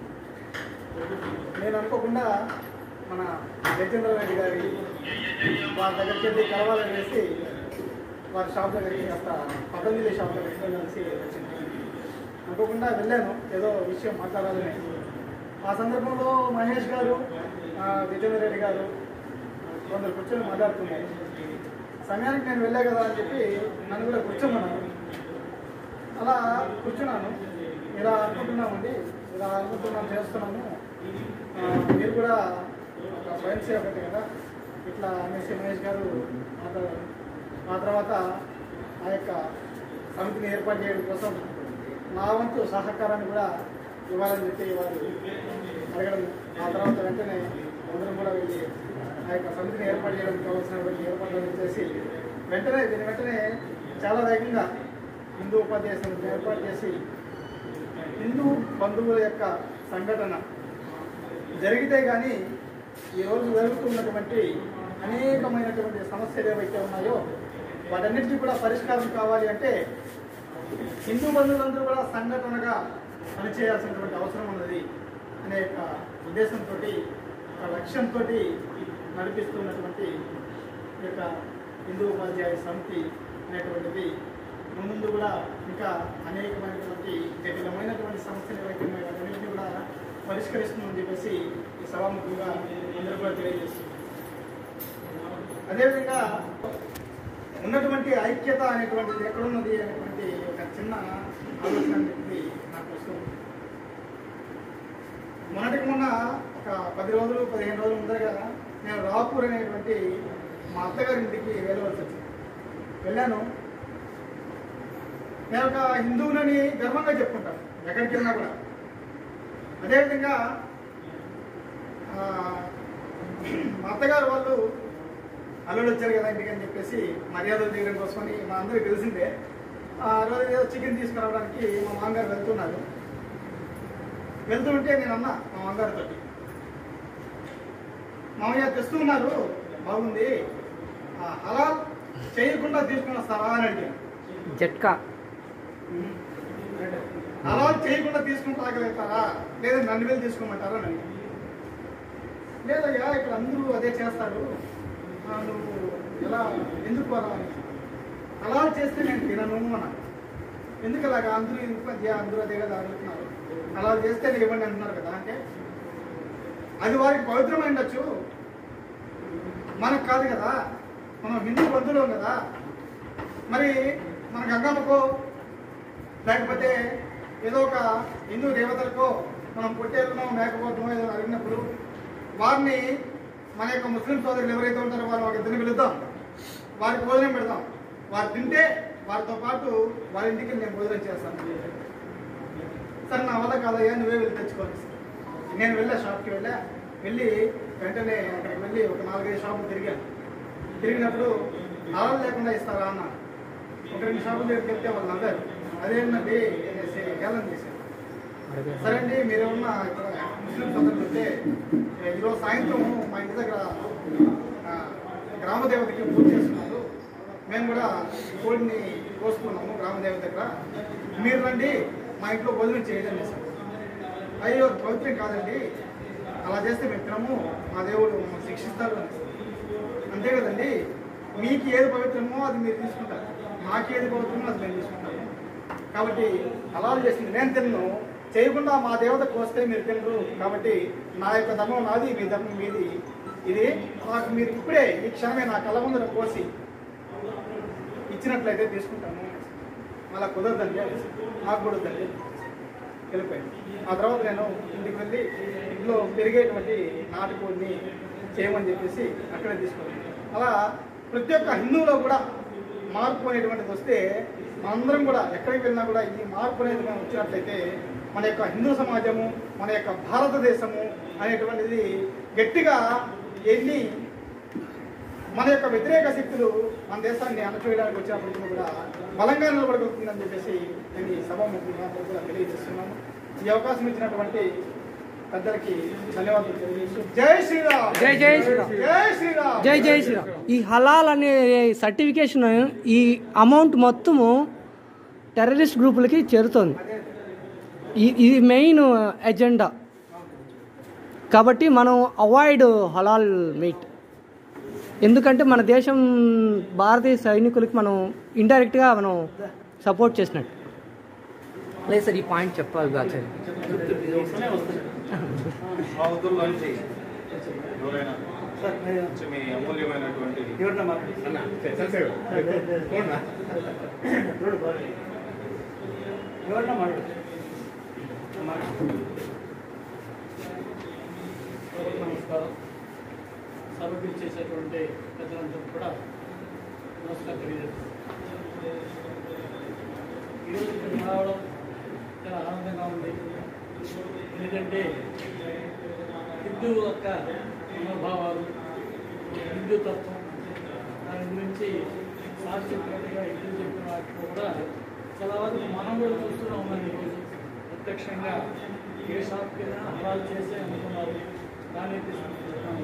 నేను అనుకోకుండా మన జయచంద్ర రెడ్డి గారి వారి దగ్గరికి వెళ్ళి కలవాలని వేసి వారి షాప్ దగ్గరికి కాస్త పతంజలి షాప్ దగ్గరికి వెళ్ళాల్సి వచ్చింది అనుకోకుండా వెళ్ళాను ఏదో విషయం మాట్లాడాలని ఆ సందర్భంలో మహేష్ గారు ఆ, జితేంద్ర రెడ్డి గారు కొందరు కూర్చొని మాట్లాడుతున్నారు సమయానికి నేను వెళ్ళా కదా అని చెప్పి నన్ను కూడా కూర్చోమన్నారు అలా కూర్చున్నాను ఇలా అనుకుంటున్నామండి ఇలా అనుకుంటున్నాం చేస్తున్నాము ఆ, మీరు కూడా ఒక స్వయం సేవకటి కదా ఇట్లా అనేసి మహేష్ గారు మాట్లాడారు ఆ తర్వాత ఆ యొక్క సమితిని ఏర్పాటు చేయడం కోసం నా వంతు సహకారాన్ని కూడా ఇవ్వాలని చెప్పి వారు అడగడం ఆ తర్వాత వెంటనే అందరం కూడా వెళ్ళి ఆ యొక్క సమితిని ఏర్పాటు చేయడానికి కావాల్సినటువంటి ఏర్పాట్లు చేసి వెంటనే దీని వెంటనే చాలా వేగంగా హిందూ ఉపాధ్యాయ సమితిని ఏర్పాటు చేసి హిందూ బంధువుల యొక్క సంఘటన జరిగితే కానీ ఈరోజు జరుగుతున్నటువంటి అనేకమైనటువంటి సమస్యలు ఏవైతే ఉన్నాయో వాటన్నిటికీ కూడా పరిష్కారం కావాలి అంటే హిందూ బంధువులందరూ కూడా సంఘటనగా పనిచేయాల్సినటువంటి అవసరం ఉన్నది అనే యొక్క ఉద్దేశంతో ఒక లక్ష్యంతో నడిపిస్తున్నటువంటి ఈ యొక్క హిందూ ఉపాధ్యాయ సమితి అనేటువంటిది ముందు కూడా ఇంకా అనేకమైనటువంటి జటిలమైనటువంటి సమస్యలు ఏవైతే ఉన్నాయో వాటన్నిటిని కూడా పరిష్కరిస్తుందని చెప్పేసి ఈ సభాముఖంగా అందరూ కూడా తెలియజేస్తుంది అదేవిధంగా ఉన్నటువంటి ఐక్యత అనేటువంటిది ఎక్కడున్నది అనేటువంటి ఒక చిన్న ఆలోచన అనేది నాకు వస్తుంది మొన్నటికి మొన్న ఒక పది రోజులు పదిహేను రోజుల ముందరగా నేను రాపూర్ అనేటువంటి మా అత్తగారి ఇంటికి వెళ్ళవలసి వచ్చింది వెళ్ళాను నేను ఒక హిందువులని గర్వంగా చెప్పుకుంటాను ఎక్కడికి వెళ్ళినా కూడా అదేవిధంగా ఆ, అత్తగారు వాళ్ళు అల్లుడు వచ్చారు కదా ఇంటికి అని చెప్పేసి మర్యాదలు తీయడం కోసమని మా అందరికి తెలిసిందే ఆ రోజు ఏదో చికెన్ తీసుకురావడానికి మా మామగారు వెళ్తున్నారు వెళ్తుంటే నేను అన్నా మా మామగారితో మామయ్య తెస్తూ ఉన్నారు బాగుంది ఆ, అలా చేయకుండా తీసుకుని వస్తారా అని అడిగాను జట్కా అలా చేయకుండా తీసుకుని తాగలుగుతారా లేదా నన్ను వెళ్ళి తీసుకోమంటారా అని అడిగాను. లేదయ్యా ఇక్కడ అందరూ అదే చేస్తారు ఆ, నువ్వు ఎలా ఎందుకు అలా అని. అలా చేస్తే నేను తినను అన్నా ఎందుకు అలాగా అందరూ ఈ మధ్య అందరూ అదే కదా అడుగుతున్నారు అలా చేస్తే నేను ఇవ్వండి అంటున్నారు కదా అంటే అది వారికి పవిత్రమై ఉండొచ్చు మనకు కాదు కదా మనం హిందూ బంధువులం కదా మరి మన గంగమ్మకో లేకపోతే ఏదో ఒక హిందూ దేవతలకో మనం పొట్టేరునో మేకపోతమో ఏదో అడిగినప్పుడు వారిని మన యొక్క ముస్లిం సోదరులు ఎవరైతే ఉంటారో వారు ఒక ఇద్దరిని పిలుద్దాం వారికి భోజనం పెడదాం వారు తింటే వారితో పాటు వారి ఇంటికి నేను భోజనం చేస్తాను సరే నా వల్ల కాదయ్యా నువ్వే వెళ్ళి తెచ్చుకోవాలి నేను వెళ్ళా షాప్కి వెళ్ళా వెళ్ళి వెంటనే అక్కడికి వెళ్ళి ఒక నాలుగైదు షాపులు తిరిగాను తిరిగినప్పుడు ఆవులు లేకుండా ఇస్తారా అన్న ఒక రెండు షాపుల దగ్గరికి వెళ్తే వాళ్ళు నవ్వారు అదేంటండి అనేసి హేళన చేశారు సరే అండి మీరేమన్నా ఇక్కడ ముస్లిం సోదరులు ఉంటే ఏ, ఈరోజు సాయంత్రం మా ఇంటి దగ్గర ఆ, గ్రామ దేవతకి పూజ చేస్తున్నారు మేము కూడా కోడిని కోసుకున్నాము గ్రామ దేవత దగ్గర మీరు రండి మా ఇంట్లో భోజనం చేయడం చేశారు అయ్యో పవిత్రం కాదండి అలా చేస్తే మేము తినము మా దేవుడు మమ్మల్ని శిక్షిస్తారు అనేసి అంతే కదండి మీకు ఏది పవిత్రమో అది మీరు తీసుకుంటారు మాకు ఏది పవిత్రమో అది మేము తీసుకుంటాము కాబట్టి అలా చేసింది నేను తిన్ను చేయకుండా మా దేవతకు వస్తే మీరు తినరు కాబట్టి నా యొక్క ధర్మం నాది మీ ధర్మం మీది ఇది నాకు మీరు ఇప్పుడే ఈ క్షణమే నా కళ్ళ ముందర కోసి ఇచ్చినట్లయితే తీసుకుంటాను మళ్ళా కుదరదండి అనేసి. నాకు కూడా వద్దండి వెళ్ళిపోయాను ఆ తర్వాత నేను ఇంటికి వెళ్ళి ఇంట్లో పెరిగేటువంటి నాటుకోడిని చేయమని చెప్పేసి అక్కడే తీసుకున్నాను అలా ప్రతి ఒక్క హిందువులో కూడా మార్పు అనేటువంటిది వస్తే మనందరం కూడా ఎక్కడికి వెళ్ళినా కూడా ఈ మార్పు అనేది మనం వచ్చినట్లయితే మన యొక్క హిందూ సమాజము మన యొక్క భారతదేశము అనేటువంటిది గట్టిగా ఎన్ని మన యొక్క వ్యతిరేక శక్తులు మన దేశాన్ని అణచివేయడానికి వచ్చినప్పటికీ కూడా బలంగా నిలబడగలుగుతుందని చెప్పేసి నేను ఈ సభ ముఖ్యంగా కూడా తెలియజేస్తున్నాను ఈ అవకాశం ఇచ్చినటువంటి పెద్దలకి ధన్యవాదాలు తెలియజేస్తూ జై శ్రీరామ్ జై జై శ్రీరామ్. జై శ్రీరామ్ జై జై శ్రీరామ్ ఈ హలాల్ అనే సర్టిఫికేషన్ ఈ అమౌంట్ మొత్తము టెర్రరిస్ట్ గ్రూపులకి చేరుతోంది ఈ- ఇది మెయిన్ ఎజెండా కాబట్టి మనం అవాయిడ్ హలాల్ మీట్ ఎందుకంటే మన దేశం భారతీయ సైనికులకి మనం ఇండైరెక్ట్గా మనం సపోర్ట్ చేసినట్టు లేదు సార్ ఈ పాయింట్ చెప్పాలి సార్ మా వద్దుల్లోంచి ఎవరైనా వచ్చి మీ అమూల్యమైనటువంటి ఎవరన్నా మాట్లాడు. ఎవరన్నా మాట్లాడు. నమస్కారం సభకు చేసేటువంటి పెద్దలందరూ కూడా నమస్కారం తెలియజేస్తున్నాను ఈరోజు ఇక్కడ రావడం చాలా ఆనందంగా ఉంది ఎందుకంటే హిందూ యొక్క మనోభావాలు హిందూ తత్వం దాని గురించి శాస్త్రీయంగా హిందూ చెప్పిన వాటిలో కూడా చాలా వరకు మనం కూడా చూస్తూనే ఉన్నాం ఈరోజు ప్రత్యక్షంగా ఏ షాప్కైనా అమలు చేసే అనుకున్నారు దాన్ని తీసుకుంటున్నాం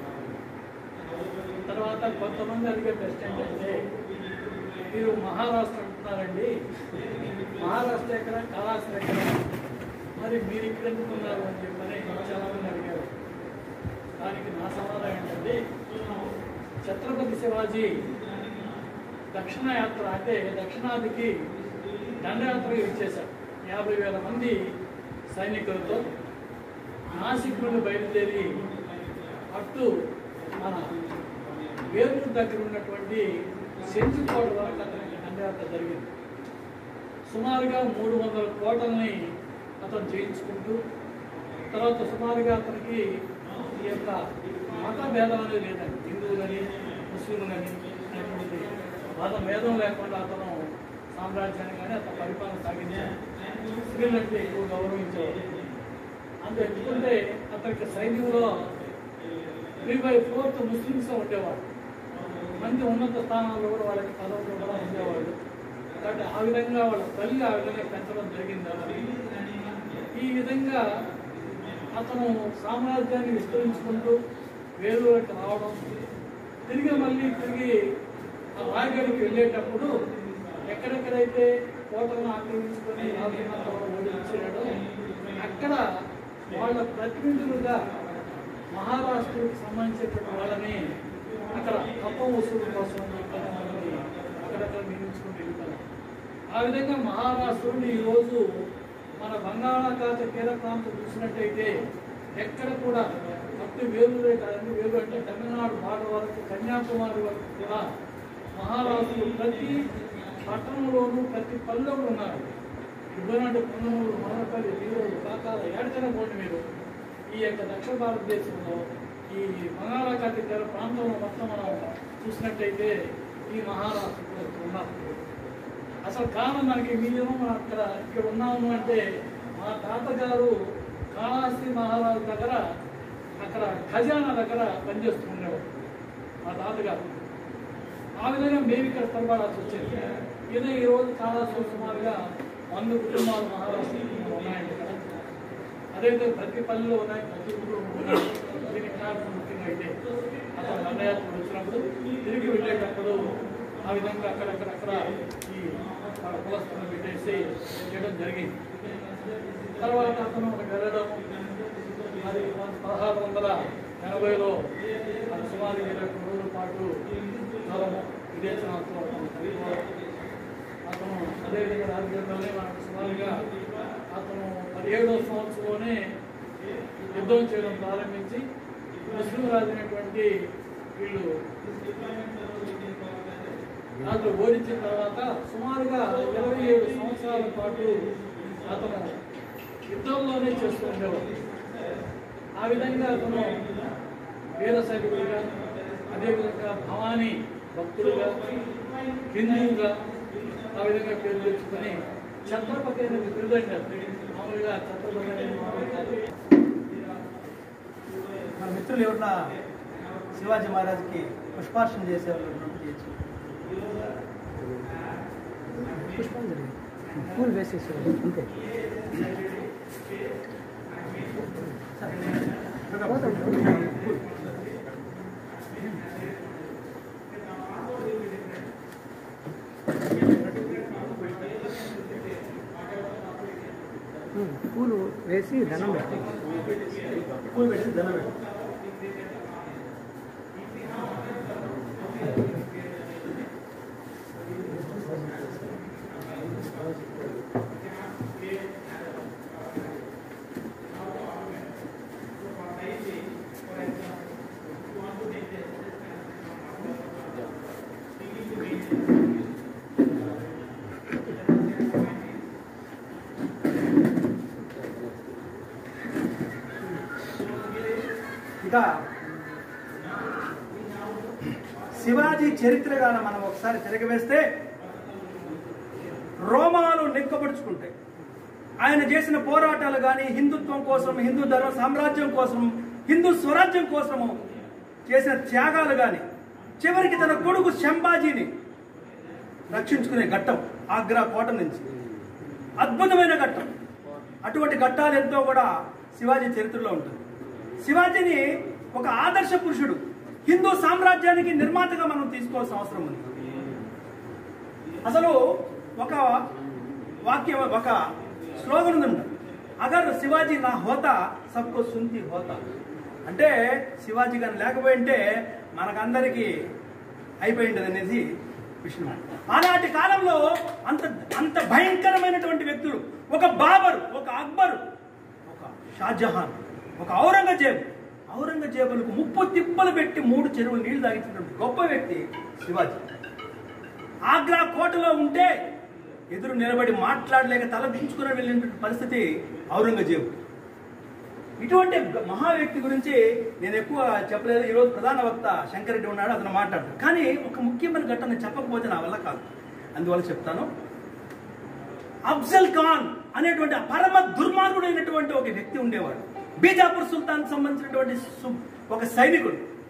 తర్వాత కొంతమంది అడిగే ప్రశ్న ఏంటంటే మీరు మహారాష్ట్ర అంటున్నారండి మహారాష్ట్ర ఎక్కడ కళాశాల ఎక్కడ మరి మీరు ఇక్కడ ఎందుకున్నారు అని చెప్పని చాలామంది అడిగారు దానికి నా సమాధానం ఏంటంటే ఛత్రపతి శివాజీ దక్షిణ యాత్ర అంటే దక్షిణాదికి దండయాత్ర ఇచ్చేశారు యాభై వేల మంది సైనికులతో నాసిక్ నుండి బయలుదేరి అటు మన వేలూరు దగ్గర ఉన్నటువంటి సెంచుకోట వరకు అతనికి దండయాత్ర జరిగింది సుమారుగా మూడు వందల కోటల్ని అతను జయించుకుంటూ తర్వాత సుమారుగా అతనికి ఈ యొక్క మత భేదం అనేది లేదండి హిందువులని ముస్లింలని అనేటువంటి మత భేదం లేకుండా అతను సామ్రాజ్యాన్ని కానీ అతను పరిపాలన సాగించాడు స్త్రీలంటే ఎక్కువ గౌరవించేవారు అంత ఎందుకంటే అతనికి సైన్యంలో త్రీ బై ఫోర్త్ ముస్లిమ్స్ ఉండేవారు మంచి ఉన్నత స్థానాల్లో కూడా వాళ్ళకి పదవులు కూడా ఉండేవాళ్ళు కాబట్టి ఆ విధంగా వాళ్ళ తల్లి ఆ విధంగా పెంచడం జరిగింది అతని ఈ విధంగా అతను సామ్రాజ్యాన్ని విస్తరించుకుంటూ వేలూరుకి రావడం తిరిగి మళ్ళీ తిరిగి ఆ రాయగడికి వెళ్ళేటప్పుడు ఎక్కడెక్కడైతే కోటలను ఆక్రమించుకొని రాజునంతా ఓడించాడో అక్కడ వాళ్ళ ప్రతినిధులుగా మహారాష్ట్రకు సంబంధించినటువంటి వాళ్ళని అక్కడ కప్ప వసూలు కోసం కొంతమంది అక్కడక్కడ నియమించుకుంటూ వెళ్తారు ఆ విధంగా మహారాష్ట్రుని ఈరోజు మన బంగాళాఖాత తీర ప్రాంతం చూసినట్టయితే ఎక్కడ కూడా అప్పుడు వేలూరే కాదండి వేలు అంటే తమిళనాడు బార్డర్ వరకు కన్యాకుమారి వరకు కూడా మహారాష్ట్రులు ప్రతి పట్టణంలోనూ ప్రతి పల్లెలో ఉన్నారు ఇవ్వనాడు పొన్నమూరు మనపల్లి వీరుడు కాకాల ఏడతన పోటీ మీరు ఈ యొక్క దక్షిణ భారతదేశంలో ఈ బంగాళాఖాత తీర ప్రాంతంలో మొత్తం మనం చూసినట్టయితే ఈ మహారాష్ట్ర ఉన్నారు అసలు కారణం మనకి మీరు మనం అక్కడ ఇక్కడ ఉన్నాము అంటే మా తాతగారు కాళహస్తి మహారాజు దగ్గర అక్కడ ఖజానా దగ్గర పనిచేస్తూ ఉండేవాడు మా తాతగారు ఆ విధంగా మేము ఇక్కడ స్థిరపడాల్సి వచ్చేది ఇదే ఈరోజు చాలా సుమారుగా వంద కుటుంబాలు మహారాష్ట్ర ఉన్నాయండి ఇక్కడ అదైతే ప్రతి పల్లెలో ఉన్నాయి ప్రతి ఊళ్ళో ఉన్నాయి దీనికి కారణం ముఖ్యంగా అయితే అతను దండయాత్ర వచ్చినప్పుడు తిరిగి వెళ్ళేటప్పుడు ఆ విధంగా అక్కడక్కడక్కడ ఈ వాళ్ళ కులస్తులను పెట్టేసి చేయడం జరిగింది తర్వాత అతను వెళ్ళడం మరి పదహారు వందల ఎనభైలో అది సుమారు ఇరవై ఒక్క రోజుల పాటు కాలము విదేశనాథంలో అతను చనిపోవడం. అతను అదేవిధంగా రాజకీయాల్లోనే మనకు సుమారుగా అతను పదిహేడవ సంవత్సరంలోనే యుద్ధం చేయడం ప్రారంభించి ముస్లిం రాజైనటువంటి వీళ్ళు దాంట్లో ఓడించిన తర్వాత సుమారుగా ఇరవై ఏడు సంవత్సరాల పాటు అతను యుద్ధంలోనే చేస్తూ ఉండేవాడు ఆ విధంగా అతను వీర సైనికుడిగా అదేవిధంగా భవానీ భక్తుడుగా హిందువుగా ఆ విధంగా పేరు తెచ్చుకొని ఛత్రపతి అనేది బిరుదండి మామూలుగా ఛత్రపతి అనేది మామూలు కాదు మన మిత్రులు ఎవరన్నా శివాజీ మహారాజ్కి పుష్పార్చన చేసేవాళ్ళు చేయొచ్చు పుష్పాంజలి పూలు వేసేసారు అంతే ఉమ్, పూలు వేసి దండం పెట్టాలి పూలు పెట్టి దండం పెట్టు ఇక శివాజీ చరిత్రగాన మనం ఒకసారి తిరగవేస్తే రోమాలు నెక్కబడుచుకుంటాయి ఆయన చేసిన పోరాటాలు కానీ హిందుత్వం కోసం హిందూ ధర్మ సామ్రాజ్యం కోసం హిందూ స్వరాజ్యం కోసము చేసిన త్యాగాలు కానీ చివరికి తన కొడుకు శంభాజీని రక్షించుకునే ఘట్టం ఆగ్రా కోట నుంచి అద్భుతమైన ఘట్టం అటువంటి ఘట్టాలు ఎంతో కూడా శివాజీ చరిత్రలో ఉంటుంది శివాజీని ఒక ఆదర్శ పురుషుడు హిందూ సామ్రాజ్యానికి నిర్మాతగా మనం తీసుకోవాల్సిన అవసరం ఉంది అసలు ఒక వాక్యం ఒక స్లోగన్ ఉంది అగర్ శివాజీ నా హోతా సబ్కో సుంతి హోతా అంటే శివాజీ గారు లేకపోయింటే మనకందరికీ అయిపోయింది అనేది విషయం ఆనాటి కాలంలో అంత అంత భయంకరమైనటువంటి వ్యక్తులు ఒక బాబరు ఒక అక్బరు ఒక షాజహాన్ ఒక ఔరంగజేబు ఔరంగజేబులకు ముప్పు తిప్పలు పెట్టి మూడు చెరువులు నీళ్లు తాగించినటువంటి గొప్ప వ్యక్తి శివాజీ ఆగ్రా కోటలో ఉంటే ఎదురు నిలబడి మాట్లాడలేక తల దించుకుని వెళ్ళినటువంటి పరిస్థితి ఔరంగజేబు ఇటువంటి మహా వ్యక్తి గురించి నేను ఎక్కువ చెప్పలేదు ఈరోజు ప్రధాన వక్త శంకరెడ్డి ఉన్నాడు అతను మాట్లాడు కానీ ఒక ముఖ్యమైన ఘట్టం నేను చెప్పకపోతే నా వల్ల కాదు అందువల్ల చెప్తాను అఫ్జల్ ఖాన్ అనేటువంటి పరమ దుర్మార్గుడైనటువంటి ఒక వ్యక్తి ఉండేవాడు బీజాపూర్ సుల్తాన్ సంబంధించినటువంటి సు- ఒక సైనికుడు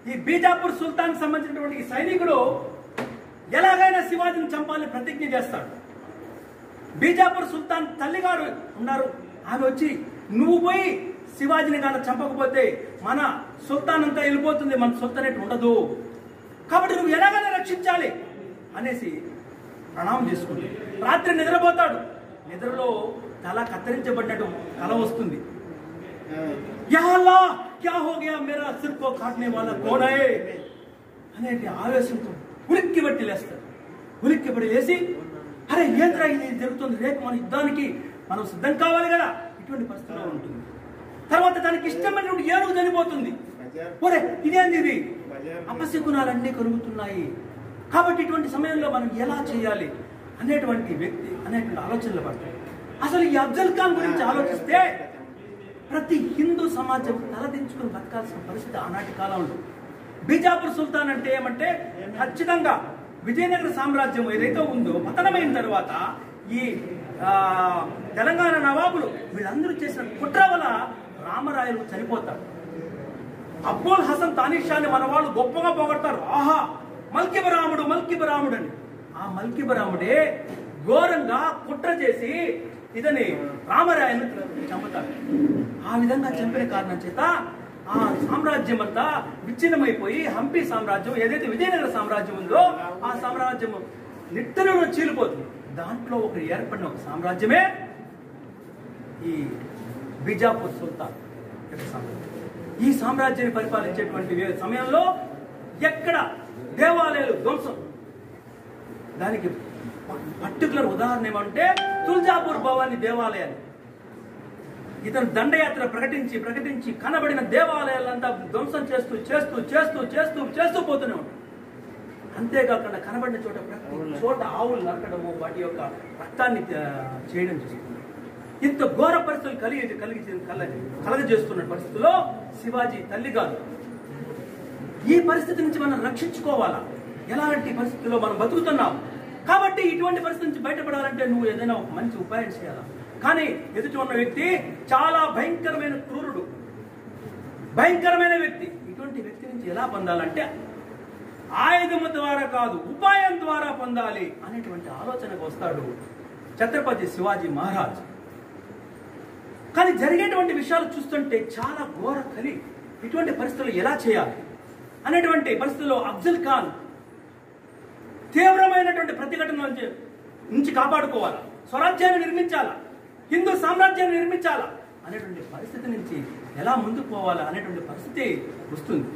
ఈ బీజాపూర్ సుల్తాన్ సంబంధించినటువంటి ఈ సైనికుడు ఎలాగైనా శివాజీని చంపాలని ప్రతిజ్ఞ చేస్తాడు బీజాపూర్ సుల్తాన్ తల్లిగారు ఉన్నారు ఆమె వచ్చి నువ్వు పోయి శివాజీని కానీ చంపకపోతే మన సుల్తాన్ అంతా వెళ్ళిపోతుంది మన సుల్తానేట్ ఉండదు కాబట్టి నువ్వు ఎలాగైనా రక్షించాలి అనేసి ప్రణామం చేసుకుంది రాత్రి నిద్రపోతాడు నిద్రలో తల కత్తిరించబడినట్టు కల వస్తుంది యా అల్లా క్యా హో గయా మేరా సిర్ కో కాట్నే వాలా కౌన్ హై అనేది ఆవేశంతో ఉలిక్కి బట్టి లేస్తాడు ఉలిక్కి పడి లేచి అరే ఏంద్రా ఇది జరుగుతుంది రేపు మన యుద్ధానికి మనం సిద్ధం కావాలి కదా ఇటువంటి పరిస్థితిలో ఉంటుంది తర్వాత దానికి ఇష్టమైనటువంటి ఏనుగు చనిపోతుంది ఒరే ఇదేంది ఇది అపశకునాలన్నీ కలుగుతున్నాయి కాబట్టి ఇటువంటి సమయంలో మనం ఎలా చేయాలి అనేటువంటి వ్యక్తి అనేటువంటి ఆలోచనలు పడతాయి అసలు ఈ అఫ్జల్ ఖాన్ గురించి ఆలోచిస్తే ప్రతి హిందూ సమాజం తలదించుకుని బతకాల్సిన పరిస్థితి ఆనాటి కాలంలో బీజాపూర్ సుల్తాన్ అంటే ఏమంటే ఖచ్చితంగా విజయనగర సామ్రాజ్యం ఏదైతే ఉందో పతనమైన తర్వాత ఈ ఆ, తెలంగాణ నవాబులు వీళ్ళందరూ చేసిన కుట్ర వల్ల రామరాయలు చనిపోతారు అబ్బుల్ హసన్ తానిషాని మన వాళ్ళు గొప్పగా పొగడతారు ఆహా మల్కిబరాముడు మల్కిబరాముడు అని ఆ మల్కిబరాముడే ఘోరంగా కుట్ర చేసి ఇదని రామరాయను చంపుతారు ఆ విధంగా చంపిన కారణం చేత ఆ సామ్రాజ్యం అంతా విచ్ఛిన్నమైపోయి హంపి సామ్రాజ్యం ఏదైతే విజయనగర సామ్రాజ్యం ఉందో ఆ సామ్రాజ్యం నిట్టలలో చీలిపోతుంది దాంట్లో ఒక ఏర్పడిన ఒక సామ్రాజ్యమే ఈ బిజాపూర్ సుల్తాన్ యొక్క సామ్రాజ్యం ఈ సామ్రాజ్యాన్ని పరిపాలించేటువంటి వే- సమయంలో ఎక్కడ దేవాలయాలు ధ్వంసం దానికి పర్టికులర్ ఉదాహరణ ఏమంటే తుల్జాపూర్ భవాని దేవాలయాలు ఇతను దండయాత్ర ప్రకటించి ప్రకటించి కనబడిన దేవాలయాలంతా ధ్వంసం చేస్తూ చేస్తూ చేస్తూ చేస్తూ చేస్తూ పోతూనే ఉంటాడు అంతేకాకుండా కనబడిన చోట ప్రతి చోట ఆవులు నరకడము వాటి యొక్క రక్తాన్ని ఆ, చేయడం చేస్తుంది ఇంత ఘోర పరిస్థితులు కలిగి కలిగి కల కలగజేస్తున్న పరిస్థితిలో శివాజీ తల్లి గారు ఈ పరిస్థితి నుంచి మనం రక్షించుకోవాలా ఎలాంటి పరిస్థితుల్లో మనం బతుకుతున్నాం కాబట్టి ఇటువంటి పరిస్థితి నుంచి బయటపడాలంటే నువ్వు ఏదైనా ఒక మంచి ఉపాయం చేయాలా కానీ ఎదుటి ఉన్న వ్యక్తి చాలా భయంకరమైన క్రూరుడు భయంకరమైన వ్యక్తి ఇటువంటి వ్యక్తి నుంచి ఎలా పొందాలంటే ఆయుధము ద్వారా కాదు ఉపాయం ద్వారా పొందాలి అనేటువంటి ఆలోచనకు వస్తాడు ఛత్రపతి శివాజీ మహారాజ్ కానీ జరిగేటువంటి విషయాలు చూస్తుంటే చాలా ఘోర కలి ఇటువంటి పరిస్థితులు ఎలా చేయాలి అనేటువంటి పరిస్థితుల్లో అఫ్జల్ ఖాన్ తీవ్రమైనటువంటి ప్రతిఘటన నుంచి నుంచి కాపాడుకోవాలా స్వరాజ్యాన్ని నిర్మించాలా హిందూ సామ్రాజ్యాన్ని నిర్మించాలా అనేటువంటి పరిస్థితి నుంచి ఎలా ముందుకు పోవాలా అనేటువంటి పరిస్థితి వస్తుంది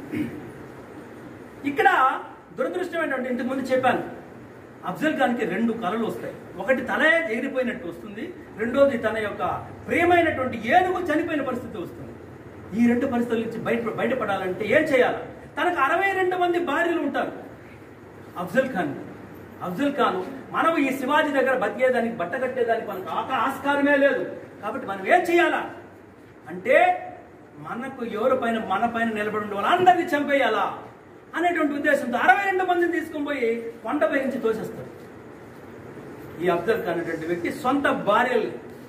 ఇక్కడ దురదృష్టం ఏంటంటే ఇంతకు ముందు చెప్పాను అఫ్జల్ ఖాన్కి రెండు కళలు వస్తాయి ఒకటి తలే ఎగిరిపోయినట్టు వస్తుంది రెండోది తన యొక్క ప్రియమైనటువంటి ఏనుగు చనిపోయిన పరిస్థితి వస్తుంది ఈ రెండు పరిస్థితుల నుంచి బయట బయటపడాలంటే ఏం చేయాలి తనకు అరవై రెండు మంది భార్యలు ఉంటారు అఫ్జల్ ఖాన్ అఫ్జల్ ఖాన్ మనం ఈ శివాజీ దగ్గర బతికేదానికి బట్ట కట్టేదానికి మనకు ఆక ఆస్కారమే లేదు కాబట్టి మనం ఏం చేయాలా అంటే మనకు ఎవరి పైన మన పైన నిలబడి ఉండే వాళ్ళందరినీ చంపేయాలా అనేటువంటి ఉద్దేశంతో అరవై రెండు మందిని తీసుకొని పోయి కొండపై నుంచి తోసేస్తాడు ఈ అఫ్జల్ ఖాన్ అనేటువంటి వ్యక్తి సొంత భార్యల్ని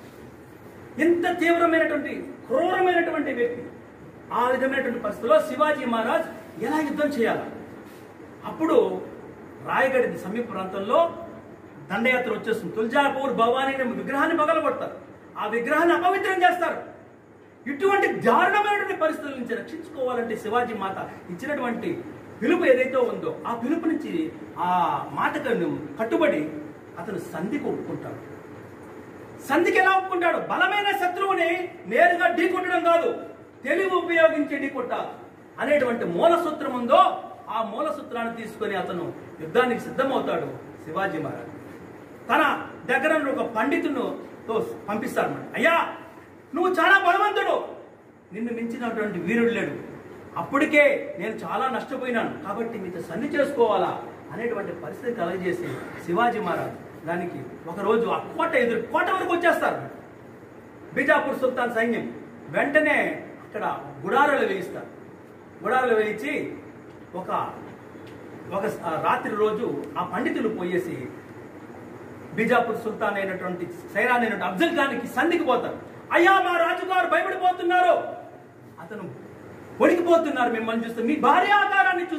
ఇంత తీవ్రమైనటువంటి క్రూరమైనటువంటి వ్యక్తి ఆ విధమైనటువంటి పరిస్థితిలో శివాజీ మహారాజ్ ఎలా యుద్ధం చేయాలి అప్పుడు రాయగఢ్ సమీప ప్రాంతంలో దండయాత్ర వచ్చేస్తుంది తుల్జాపూర్ భవానీ అనే విగ్రహాన్ని పగలగొడతారు ఆ విగ్రహాన్ని అపవిత్రం చేస్తారు ఇటువంటి దారుణమైనటువంటి పరిస్థితుల నుంచి రక్షించుకోవాలంటే శివాజీ మాత ఇచ్చినటువంటి పిలుపు ఏదైతే ఉందో ఆ పిలుపు నుంచి ఆ మాటకు కట్టుబడి అతను సంధికి ఒప్పుకుంటాడు సంధికి ఎలా ఒప్పుకుంటాడు బలమైన శత్రువుని నేరుగా ఢీకొట్టడం కాదు తెలివి ఉపయోగించి ఢీకొట్టాలి అనేటువంటి మూల సూత్రం ఉందో ఆ మూల సూత్రాన్ని తీసుకొని అతను యుద్ధానికి సిద్ధమవుతాడు శివాజీ మహారాజ్ తన దగ్గర ఉన్న ఒక పండితును తో పంపిస్తాడు అయ్యా నువ్వు చాలా బలవంతుడు నిన్ను మించినటువంటి వీరుడు లేడు అప్పటికే నేను చాలా నష్టపోయినాను కాబట్టి మీతో సన్ని చేసుకోవాలా అనేటువంటి పరిస్థితి కలగజేసి శివాజీ మహారాజ్ దానికి ఒకరోజు ఆ కోట ఎదురు కోట వరకు వచ్చేస్తారు బిజాపూర్ సుల్తాన్ సైన్యం వెంటనే అక్కడ గుడారాలు వేయిస్తారు గుడారాలు వేయించి ఒక ఒక స- ఆ రాత్రి రోజు ఆ పండితులు పోయేసి బీజాపూర్ సుల్తాన్ అయినటువంటి సైరాన్ అయినటువంటి అఫ్జల్ ఖాన్కి సంధికి పోతారు అయ్యా మా రాజుగారు భయపడిపోతున్నారు అతను వణికిపోతున్నారు మిమ్మల్ని చూస్తే మీ భార్య ఆకారాన్ని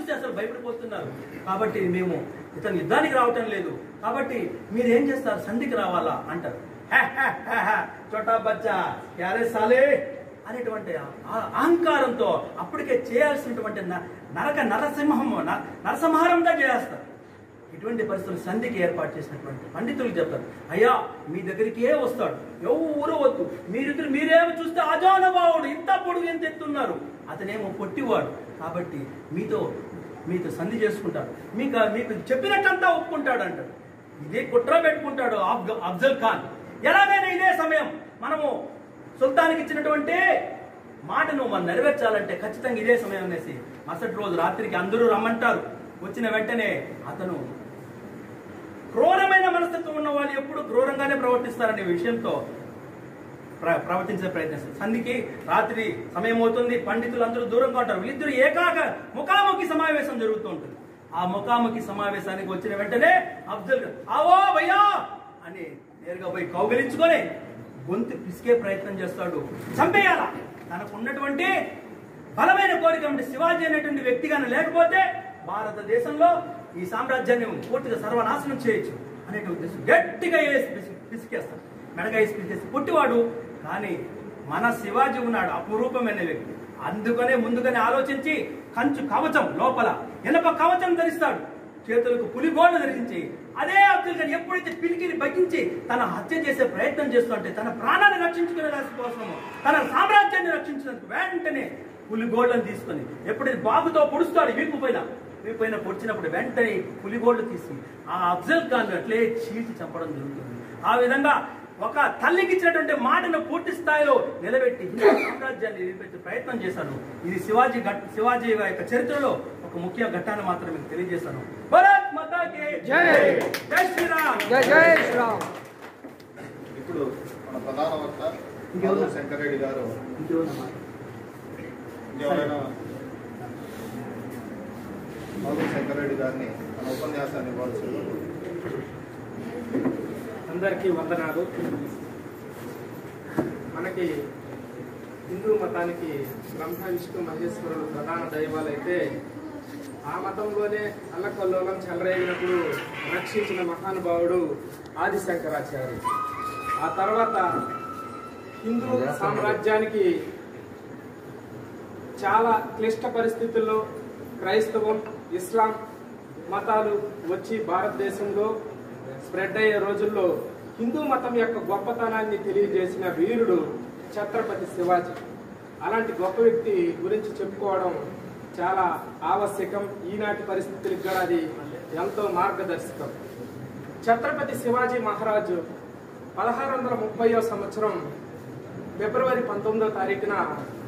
చూసి అసలు భయపడిపోతున్నారు కాబట్టి మేము ఇతను యుద్ధానికి రావటం లేదు కాబట్టి మీరు ఏం చేస్తారు సంధికి రావాలా అంటారు "హే, హే, హే, హే, చోటా బచ్చా యారే సాలే అనేటువంటి ఆ అహంకారంతో అప్పటికే చేయాల్సినటువంటి న- నరక నరసింహం న- నరసంహారంగా చేస్తారు ఇటువంటి పరిస్థితులు సంధికి ఏర్పాటు చేసినటువంటి పండితులు చెప్తారు అయ్యా మీ దగ్గరికే వస్తాడు ఎవరు వద్దు మీరిద్దరు మీరేమో చూస్తే అజానభావుడు ఇంత పొడుగు ఎంత ఎత్తున్నారు అతనేమో పొట్టివాడు కాబట్టి మీతో మీతో సంధి చేసుకుంటాడు మీకు మీకు చెప్పినట్టంతా ఒప్పుకుంటాడు అంటాడు ఇదే కుట్ర పెట్టుకుంటాడు అఫ్- అఫ్జల్ ఖాన్ ఎలాగైనా ఇదే సమయం మనము సుల్తాన్కి ఇచ్చినటువంటి మాటను మనం నెరవేర్చాలంటే ఖచ్చితంగా ఇదే సమయం అనేసి మరుసటి రోజు రాత్రికి అందరూ రమ్మంటారు వచ్చిన వెంటనే అతను క్రూరమైన మనస్తత్వం ఉన్న వాళ్ళు ఎప్పుడు క్రూరంగానే ప్రవర్తిస్తారనే విషయంతో ప్ర- ప్రవర్తించే ప్రయత్నిస్తారు సంధికి రాత్రి సమయం అవుతుంది పండితులు అందరూ దూరంగా ఉంటారు వీళ్ళిద్దరు ఏకాక ముఖాముఖి సమావేశం జరుగుతూ ఉంటుంది ఆ ముఖాముఖి సమావేశానికి వచ్చిన వెంటనే అఫ్జల్ ఖాన్, ఆవో భయ్యా అని నేరుగా పోయి కౌగిలించుకొని గొంతు పిసికే ప్రయత్నం చేస్తాడు చంపేయాలా తనకు ఉన్నటువంటి బలమైన కోరిక అంటే శివాజీ అనేటువంటి వ్యక్తి కానీ లేకపోతే భారతదేశంలో ఈ సామ్రాజ్యాన్ని పూర్తిగా సర్వనాశనం చేయొచ్చు అనే ఉద్దేశం గట్టిగా వేసి పిసి- పిసికేస్తాడు మెడగా వేసి పిసికేసి పుట్టివాడు కానీ మన శివాజీ ఉన్నాడు అపురూపమైన వ్యక్తి అందుకనే ముందుగానే ఆలోచించి కంచు కవచం లోపల ఇనప కవచం ధరిస్తాడు చేతులకు పులిగోళ్ళు ధరించి అదే అబ్దుల్ ఖాన్ ఎప్పుడైతే పిలికిని బగ్గించి తన హత్య చేసే ప్రయత్నం చేస్తుంటే తన ప్రాణాన్ని రక్షించుకునే కోసము తన సామ్రాజ్యాన్ని రక్షించినందుకు వెంటనే పులిగోళ్ళను తీసుకొని ఎప్పుడైతే బాబుతో పొడుస్తాడు వీపు పైన వీపు పైన పొడిచినప్పుడు వెంటనే పులిగోళ్ళు తీసి ఆ అఫ్జల్ ఖాన్ అట్లే చీల్చి చంపడం జరుగుతుంది ఆ విధంగా ఒక తల్లికి ఇచ్చినటువంటి మాటను పూర్తి స్థాయిలో నిలబెట్టి హిందూ సామ్రాజ్యాన్ని నిలబెట్టే ప్రయత్నం చేశాను ఇది శివాజీ ఘట్ శివాజీ యొక్క చరిత్రలో ఒక ముఖ్య ఘట్టాన్ని మాత్రం మీకు తెలియజేశాను భారత్ మాతాకి జై! జై శ్రీరామ్ జై జై శ్రీరామ్ ఇప్పుడు మన ప్రధాన వక్త ఇంకెవరు? మాధవ్ శంకర్ రెడ్డి గారు ఇంకేమన్నా ఇంకెవరైనా మాధవ్ శంకర్ రెడ్డి గారిని మన ఉపన్యాసాన్ని ఇవ్వాల్సి అందరికీ వందనాలు మనకి హిందూ మతానికి బ్రహ్మ విష్ణు మహేశ్వరుడు ప్రధాన దైవాలైతే ఆ మతంలోనే అల్లకల్లోలం చెలరేగినప్పుడు రక్షించిన మహానుభావుడు ఆది శంకరాచార్య ఆ తర్వాత హిందూ సామ్రాజ్యానికి చాలా క్లిష్ట పరిస్థితుల్లో క్రైస్తవం ఇస్లాం మతాలు వచ్చి భారతదేశంలో స్ప్రెడ్ అయ్యే రోజుల్లో హిందూ మతం యొక్క గొప్పతనాన్ని తెలియజేసిన వీరుడు ఛత్రపతి శివాజీ అలాంటి గొప్ప వ్యక్తి గురించి చెప్పుకోవడం చాలా ఆవశ్యకం ఈనాటి పరిస్థితులకు కూడా అది ఎంతో మార్గదర్శకం ఛత్రపతి శివాజీ మహారాజు పదహారు వందల ముప్పయో సంవత్సరం ఫిబ్రవరి పంతొమ్మిదో తారీఖున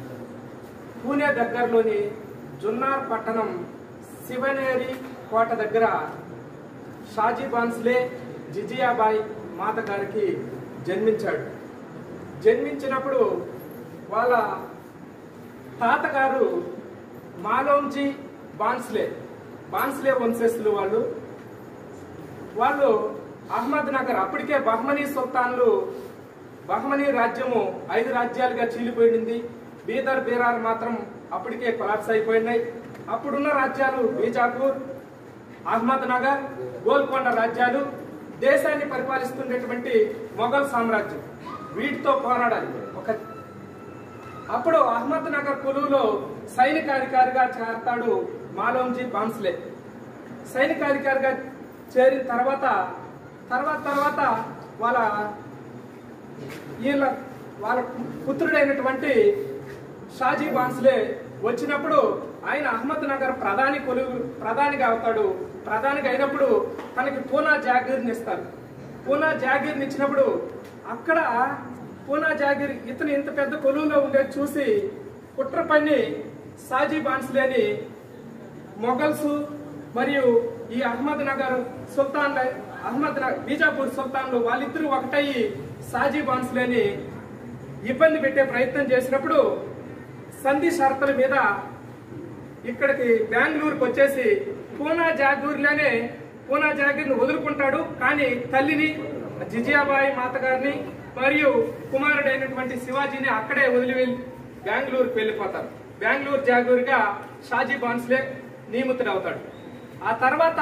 పూణే దగ్గరలోని జున్నార్ పట్టణం శివనేరి కోట దగ్గర షాజీ బాన్స్లే జిజియాబాయి మాత గారికి జన్మించాడు జన్మించినప్పుడు వాళ్ళ తాతగారు మాలోంజీ బాన్స్లే బాన్స్లే వంశస్థులు వాళ్ళు వాళ్ళు అహ్మద్ నగర్ అప్పటికే బహ్మనీ సుల్తాన్లు బహ్మనీ రాజ్యము ఐదు రాజ్యాలుగా చీలిపోయింది బీదర్ బీరార్ మాత్రం అప్పటికే కొలాప్స్ అయిపోయినాయి అప్పుడున్న రాజ్యాలు బీజాపూర్ అహ్మద్ నగర్ గోల్కొండ రాజ్యాలు దేశాన్ని పరిపాలిస్తున్నటువంటి మొఘల్ సామ్రాజ్యం వీటితో పోరాడాలి ఒక అప్పుడు అహ్మద్ నగర్ కొలువులో సైనికాధికారిగా చేరతాడు మాలోంజీ బాన్స్లే సైనికాధికారిగా చేరిన తర్వాత తర్వాత తర్వాత వాళ్ళ వీళ్ళ వాళ్ళ పుత్రుడైనటువంటి షాజీ బాన్స్లే వచ్చినప్పుడు ఆయన అహ్మద్ నగర్ ప్రధాని కొలువు ప్రధానిగా అవుతాడు ప్రధానిగా అయినప్పుడు తనకి పూనా జాగీర్ని ఇస్తారు పూనా జాగీర్ని ఇచ్చినప్పుడు అక్కడ పూనా జాగీర్ ఇతను ఇంత పెద్ద కొలువులో ఉండేది చూసి కుట్ర పన్ని షాజీ బాన్స్లేని మొఘల్స్ మరియు ఈ అహ్మద్ నగర్ సుల్తాన్ అహ్మద్ నగర్ బీజాపూర్ సుల్తాన్లు వాళ్ళిద్దరూ ఒకటయ్యి సాజీ బాన్స్లేని ఇబ్బంది పెట్టే ప్రయత్నం చేసినప్పుడు సంధి షరతుల మీద ఇక్కడికి బెంగళూరుకి వచ్చేసి పూనా జాగూర్లోనే పూనా జాగీర్ని వదులుకుంటాడు కానీ తల్లిని జిజియాబాయి మాత గారిని మరియు కుమారుడైనటువంటి శివాజీని అక్కడే వదిలి వెళ్ళి బెంగళూరుకి వెళ్ళిపోతారు బెంగళూరు జాగూరిగా షాజీ బాన్స్లే నియమితుడవుతాడు ఆ తర్వాత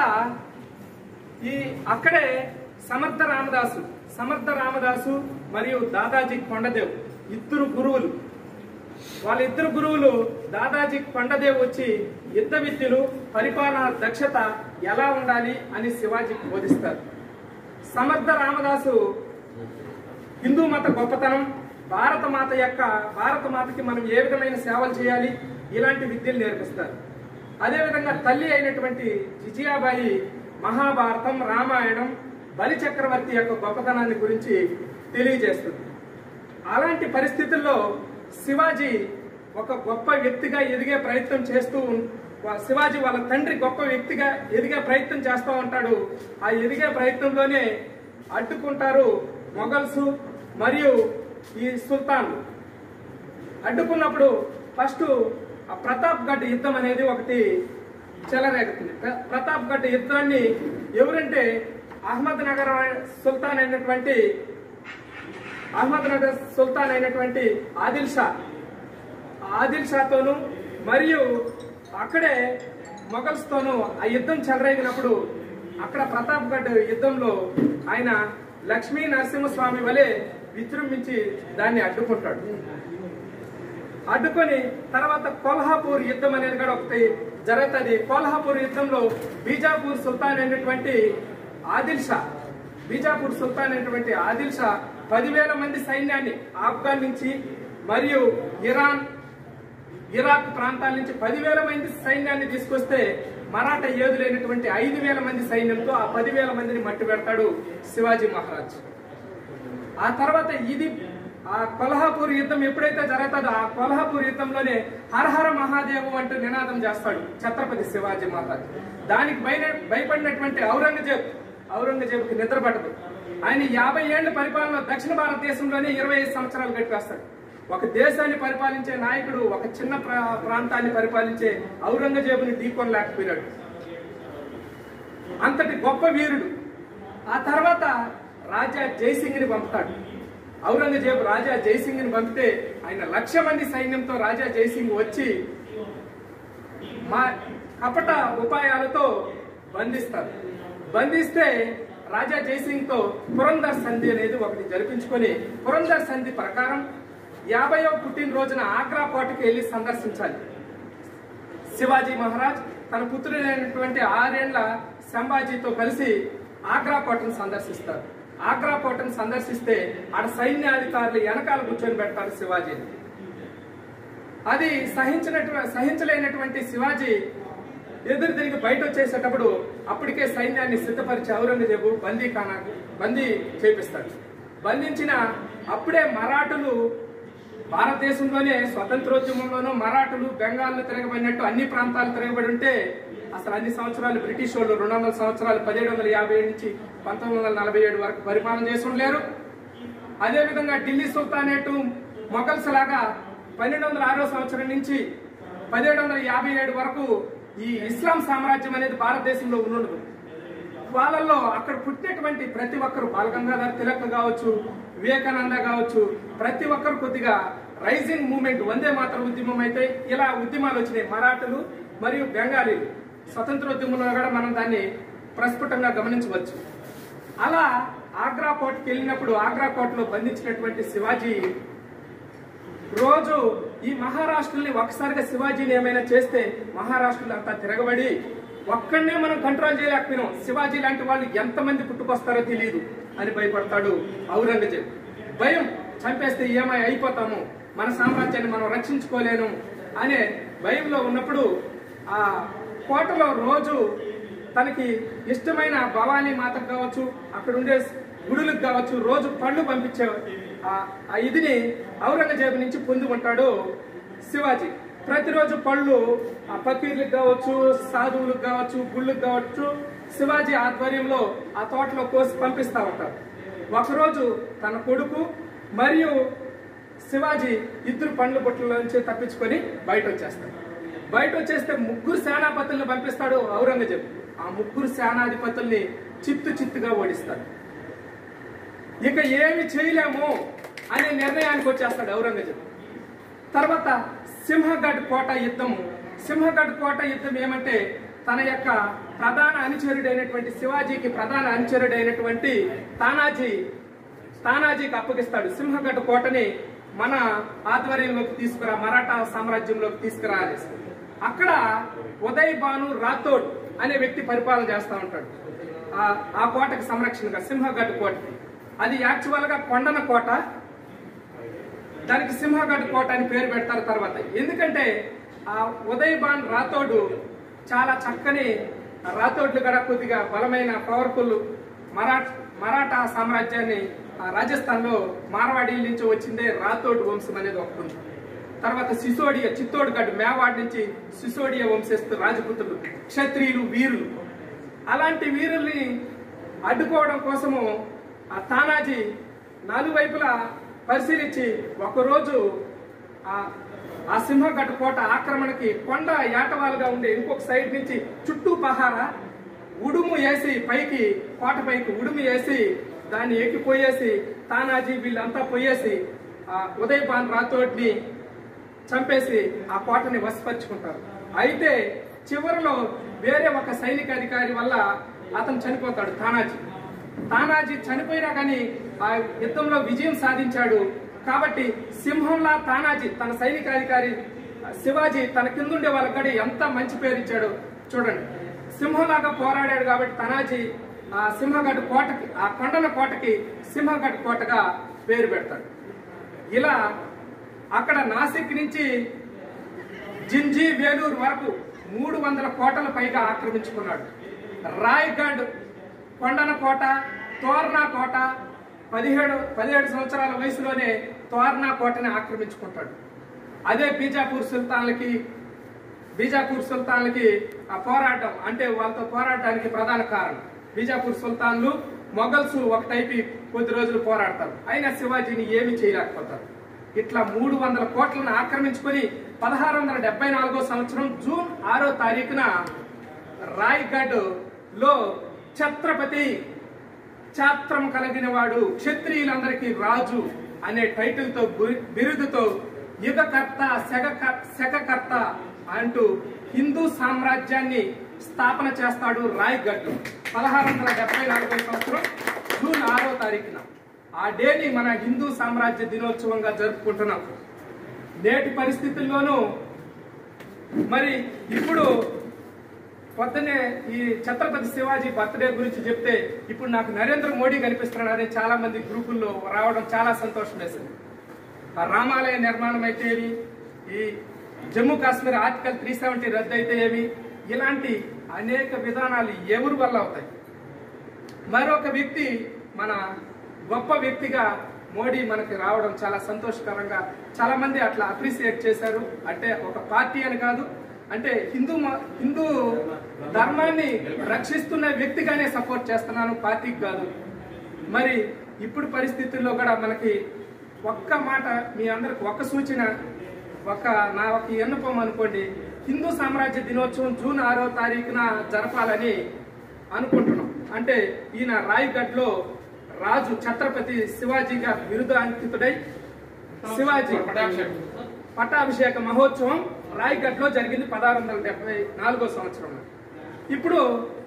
ఈ అక్కడే సమర్థ రామదాసు సమర్థ రామదాసు మరియు దాదాజీ కొండదేవ్ ఇద్దరు గురువులు వాళ్ళ ఇద్దరు గురువులు దాదాజీ కొండదేవ్ వచ్చి యుద్ధ విద్యలు పరిపాలన దక్షత ఎలా ఉండాలి అని శివాజీకి బోధిస్తారు సమర్థ రామదాసు హిందూ మత గొప్పతనం భారత మాత యొక్క భారత మాతకి మనం ఏ విధమైన సేవలు చేయాలి ఇలాంటి విద్యలు నేర్పిస్తారు అదేవిధంగా తల్లి అయినటువంటి జిజియాబాయి మహాభారతం రామాయణం బలి చక్రవర్తి యొక్క గొప్పతనాన్ని గురించి తెలియజేస్తుంది అలాంటి పరిస్థితుల్లో శివాజీ ఒక గొప్ప వ్యక్తిగా ఎదిగే ప్రయత్నం చేస్తూ ఉం- వా- శివాజీ వాళ్ళ తండ్రి గొప్ప వ్యక్తిగా ఎదిగే ప్రయత్నం చేస్తూ ఉంటాడు ఆ ఎదిగే ప్రయత్నంలోనే అడ్డుకుంటారు మొఘల్స్ మరియు ఈ సుల్తాన్లు అడ్డుకున్నప్పుడు ఫస్ట్ ఆ ప్రతాప్ గఢ్ యుద్ధం అనేది ఒకటి చెలరేగుతుంది ప్ర- ప్రతాప్ గఢ్ యుద్ధాన్ని ఎవరంటే అహ్మద్ నగర్ సుల్తాన్ అయినటువంటి అహ్మద్ నగర్ సుల్తాన్ అయినటువంటి ఆదిల్ షా ఆదిల్ షాతోను మరియు అక్కడే మొఘల్స్ తోను ఆ యుద్ధం చెలరేగినప్పుడు అక్కడ ప్రతాప్ గఢ్ యుద్ధంలో ఆయన లక్ష్మీ నరసింహస్వామి వలె విజృంభించి దాన్ని అడ్డుకుంటాడు అడ్డుకొని తర్వాత కోల్హాపూర్ యుద్ధం అనేది కూడా ఒకటి జరుగుతుంది కోల్హాపూర్ యుద్ధంలో బీజాపూర్ సుల్తాన్ అయినటువంటి ఆదిల్ షా బీజాపూర్ సుల్తాన్ అయినటువంటి ఆదిల్ షా పదివేల మంది సైన్యాన్ని ఆఫ్ఘన్ నుంచి మరియు ఇరాన్ ఇరాక్ ప్రాంతాల నుంచి పదివేల మంది సైన్యాన్ని తీసుకొస్తే మరాఠా యోధులైనటువంటి ఐదు వేల మంది సైన్యంతో ఆ పదివేల మందిని మట్టు పెడతాడు శివాజీ మహారాజ్ ఆ తర్వాత ఇది ఆ కొల్హాపూర్ యుద్ధం ఎప్పుడైతే జరుగుతుందో ఆ కొల్హాపూర్ యుద్ధంలోనే హరహర మహాదేవు అంటూ నినాదం చేస్తాడు ఛత్రపతి శివాజీ మహారాజ్ దానికి భయ భయపడినటువంటి ఔరంగజేబ్ ఔరంగజేబుకి నిద్ర పట్టదు ఆయన యాభై ఏళ్ల పరిపాలన దక్షిణ భారతదేశంలోనే ఇరవై ఐదు సంవత్సరాలు గడిపేస్తాడు ఒక దేశాన్ని పరిపాలించే నాయకుడు ఒక చిన్న ప్రా- ప్రాంతాన్ని పరిపాలించే ఔరంగజేబుని ఢీకొనలేకపోయాడు అంతటి గొప్ప వీరుడు ఆ తర్వాత రాజా జైసింగ్ ని పంపుతాడు ఔరంగజేబు రాజా జైసింగ్ ని పంపితే ఆయన లక్ష మంది సైన్యంతో రాజా జైసింగ్ వచ్చి మా కపట ఉపాయాలతో బంధిస్తారు బంధిస్తే రాజా జైసింగ్ తో పురందర్ సంధి అనేది ఒకటి జరిపించుకొని పురందర్ సంధి ప్రకారం యాభైవ పుట్టినరోజున ఆగ్రా కోటకి వెళ్ళి సందర్శించాలి శివాజీ మహారాజ్ తన పుత్రుడైనటువంటి ఆరేళ్ల సంభాజీతో కలిసి ఆగ్రా కోటను సందర్శిస్తారు ఆగ్రా కోటను సందర్శిస్తే ఆడ సైన్యాధికారులు వెనకాల కూర్చొని పెడతారు శివాజీని అది సహించినటు సహించలేనటువంటి శివాజీ ఎదురు తిరిగి బయట వచ్చేసేటప్పుడు అప్పటికే సైన్యాన్ని సిద్ధపరిచి ఔరంగజేబు బందీ ఖానా బందీ చేపిస్తాడు బంధించిన అప్పుడే మరాఠులు భారతదేశంలోనే స్వతంత్రోద్యమంలోనూ మరాఠులు బెంగాల్లో తిరగబడినట్టు అన్ని ప్రాంతాలు తిరగబడి ఉంటే అసలు అన్ని సంవత్సరాలు బ్రిటిష్ వాళ్ళు రెండు వందల సంవత్సరాలు పదిహేడు వందల యాభై ఏడు నుంచి పంతొమ్మిది వందల నలభై ఏడు వరకు పరిపాలన చేసి ఉండలేరు అదేవిధంగా ఢిల్లీ సుల్తానేటు మొఘల్స్ లాగా పన్నెండు వందల ఆరో సంవత్సరం నుంచి పదిహేడు వందల యాభై ఏడు వరకు ఈ ఇస్లాం సామ్రాజ్యం అనేది భారతదేశంలో ఉండదు వాళ్ళల్లో అక్కడ పుట్టినటువంటి ప్రతి ఒక్కరు బాలగంగాధర్ తిలక్ కావచ్చు వివేకానంద కావచ్చు ప్రతి ఒక్కరు కొద్దిగా రైజింగ్ మూమెంట్ వందే మాత్రం ఉద్యమం అయితే ఇలా ఉద్యమాలు వచ్చినాయి మరాఠులు మరియు బెంగాలీలు స్వతంత్రోద్యమంలో కూడా మనం దాన్ని ప్రస్ఫుటంగా గమనించవచ్చు అలా ఆగ్రా కోటకి వెళ్ళినప్పుడు ఆగ్రా కోటలో బంధించినటువంటి శివాజీ రోజు ఈ మహారాష్ట్రని ఒకసారిగా శివాజీని ఏమైనా చేస్తే మహారాష్ట్రలో అంతా తిరగబడి ఒక్కడనే మనం కంట్రోల్ చేయలేకపోయినాం శివాజీ లాంటి వాళ్ళు ఎంతమంది పుట్టుకొస్తారో తెలియదు అని భయపడతాడు ఔరంగజేబ్ భయం చంపేస్తే ఏమై అయిపోతాము మన సామ్రాజ్యాన్ని మనం రక్షించుకోలేను అనే భయంలో ఉన్నప్పుడు ఆ కోటలో రోజు తనకి ఇష్టమైన భవానీ మాతకు కావచ్చు అక్కడ ఉండే గుడులకు కావచ్చు రోజు పళ్ళు పంపించే ఆ- ఆ ఇదిని ఔరంగజేబు నుంచి పొంది ఉంటాడు శివాజీ ప్రతిరోజు పళ్ళు ఆ ఫకీర్లకు కావచ్చు సాధువులకు కావచ్చు గుళ్ళకు కావచ్చు శివాజీ ఆధ్వర్యంలో ఆ తోటలో కోసి పంపిస్తా ఉంటారు ఒకరోజు తన కొడుకు మరియు శివాజీ ఇద్దరు పండ్ల బొట్ల నుంచి తప్పించుకొని బయట వచ్చేస్తాడు బయట వచ్చేస్తే ముగ్గురు సేనాపతుల్ని పంపిస్తాడు ఔరంగజేబు ఆ ముగ్గురు సేనాధిపతుల్ని చిత్తు చిత్తుగా ఓడిస్తాడు ఇక ఏమి చేయలేము అనే నిర్ణయానికి వచ్చేస్తాడు ఔరంగజేబు తర్వాత సింహగఢ్ కోట యుద్ధం సింహగఢ్ కోట యుద్ధం ఏమంటే తన యొక్క ప్రధాన అనుచరుడైనటువంటి శివాజీకి ప్రధాన అనుచరుడైనటువంటి తానాజీ తానాజీకి అప్పగిస్తాడు సింహగఢ్ కోటని మన ఆధ్వర్యంలోకి తీసుకురా మరాఠా సామ్రాజ్యంలోకి తీసుకురా అనేసి అక్కడ ఉదయ్ భాను రాథోడ్ అనే వ్యక్తి పరిపాలన చేస్తా ఉంటాడు ఆ- ఆ కోటకి సంరక్షణగా సింహగఢ్ కోటకి అది యాక్చువల్ గా కొండన కోట దానికి సింహగఢ్ కోట అని పేరు పెడతారు తర్వాత ఎందుకంటే ఆ ఉదయ్ బాన్ రాథోడు చాలా చక్కని రాథోడ్లు కూడా కొద్దిగా బలమైన పవర్ఫుల్ మరాఠ్ మరాఠా సామ్రాజ్యాన్ని ఆ రాజస్థాన్ లో మార్వాడి నుంచి వచ్చిందే రాథోడ్ వంశం అనేది ఒకటి ఉంది తర్వాత సిసోడియా చిత్తోడ్గఢ్ మేవాడ్ నుంచి సిసోడియా వంశస్థు రాజపుత్రులు క్షత్రియులు వీరులు అలాంటి వీరుల్ని అడ్డుకోవడం కోసము ఆ తానాజీ నాలుగు వైపులా పరిశీలించి ఒకరోజు ఆ ఆ సింహగఢ్ కోట ఆక్రమణకి కొండ ఏటవాలుగా ఉండే ఇంకొక సైడ్ నుంచి చుట్టూ పహారా ఉడుము వేసి పైకి కోట పైకి ఉడుము వేసి దాన్ని ఎక్కిపోయేసి తానాజీ వీళ్ళంతా పోయేసి ఆ ఉదయ్ బాన్ రాథోడ్ని చంపేసి ఆ కోటని వశపరుచుకుంటారు అయితే చివరిలో వేరే ఒక సైనిక అధికారి వల్ల అతను చనిపోతాడు తానాజీ తానాజీ చనిపోయినా కానీ ఆ యుద్ధంలో విజయం సాధించాడు కాబట్టి సింహంలా తానాజీ తన సైనికాధికారి శివాజీ తన కిందుండే వాళ్ళకి ఎంత మంచి పేరు ఇచ్చాడు చూడండి సింహంలాగా పోరాడాడు కాబట్టి తనాజీ ఆ సింహగఢ్ కోటకి ఆ కొండల కోటకి సింహగఢ్ కోటగా పేరు పెడతాడు ఇలా అక్కడ నాసిక్ నుంచి జింజీ వేలూరు వరకు మూడు వందల కోటల పైగా ఆక్రమించుకున్నాడు రాయ్గఢ్ కొండన కోట తోర్నా కోట పదిహేడు పదిహేడు సంవత్సరాల వయసులోనే తోర్నా కోటని ఆక్రమించుకుంటాడు అదే బీజాపూర్ సుల్తాన్లకి బీజాపూర్ సుల్తాన్లకి ఆ పోరాటం అంటే వాళ్ళతో పోరాటానికి ప్రధాన కారణం బీజాపూర్ సుల్తాన్లు మొఘల్స్ ఒకటైపు కొద్ది రోజులు పోరాడతారు అయినా శివాజీని ఏమీ చేయలేకపోతారు ఇట్లా మూడు వందల కోట్లను ఆక్రమించుకొని పదహారు వందల డెబ్బై నాలుగో సంవత్సరం జూన్ ఆరో తారీఖున రాయ్గఢ్ లో ఛత్రపతి ఛాత్రం కలిగిన వాడు క్షత్రియులందరికీ రాజు అనే టైటిల్ తో బి- బిరుదుతో యుగకర్త శగక- శకకర్త అంటూ హిందూ సామ్రాజ్యాన్ని స్థాపన చేస్తాడు రాయ్గఢ్ పదహారు వందల డెబ్బై నాలుగో సంవత్సరం జూన్ ఆరో తారీఖున ఆ డేని మన హిందూ సామ్రాజ్య దినోత్సవంగా జరుపుకుంటున్నాం నేటి పరిస్థితుల్లోనూ మరి ఇప్పుడు పొద్దునే ఈ ఛత్రపతి శివాజీ బర్త్డే గురించి చెప్తే ఇప్పుడు నాకు నరేంద్ర మోడీ కనిపిస్తున్నాడని చాలా మంది గ్రూపుల్లో రావడం చాలా సంతోషం వేసింది ఆ రామాలయ నిర్మాణం అయితే ఏమి ఈ Jammu Kashmir article three seventy రద్దు అయితే ఏమి ఇలాంటి అనేక విధానాలు ఎవరి వల్ల అవుతాయి మరొక వ్యక్తి మన గొప్ప వ్యక్తిగా మోడీ మనకి రావడం చాలా సంతోషకరంగా చాలా మంది అట్లా అప్రిసియేట్ చేశారు అంటే ఒక పార్టీ అని కాదు అంటే హిందూ మ- హిందూ ధర్మాన్ని రక్షిస్తున్న వ్యక్తిగానే సపోర్ట్ చేస్తున్నాను పార్టీకి కాదు మరి ఇప్పుడు పరిస్థితుల్లో కూడా మనకి ఒక్క మాట మీ అందరికి ఒక్క సూచన ఒక నా ఒక ఎన్నుపం అనుకోండి హిందూ సామ్రాజ్య దినోత్సవం జూన్ ఆరో తారీఖున జరపాలని అనుకుంటున్నాం అంటే ఈయన రాయ్గఢ్ లో రాజు ఛత్రపతి శివాజీగా బిరుదాంకితుడై శివాజీ పట్టాభిషేక మహోత్సవం రాయ్గఢ్ లో జరిగింది పదహారు వందల డెబ్బై నాలుగో సంవత్సరంలో ఇప్పుడు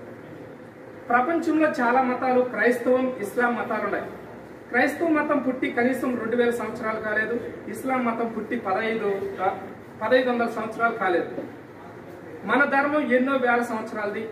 ప్రపంచంలో చాలా మతాలు క్రైస్తవం ఇస్లాం మతాలు ఉన్నాయి క్రైస్తవ మతం పుట్టి కనీసం రెండు వేల సంవత్సరాలు కాలేదు ఇస్లాం మతం పుట్టి పదహైదు పదహైదు వందల సంవత్సరాలు కాలేదు మన ధర్మం ఎన్నో వేల సంవత్సరాలది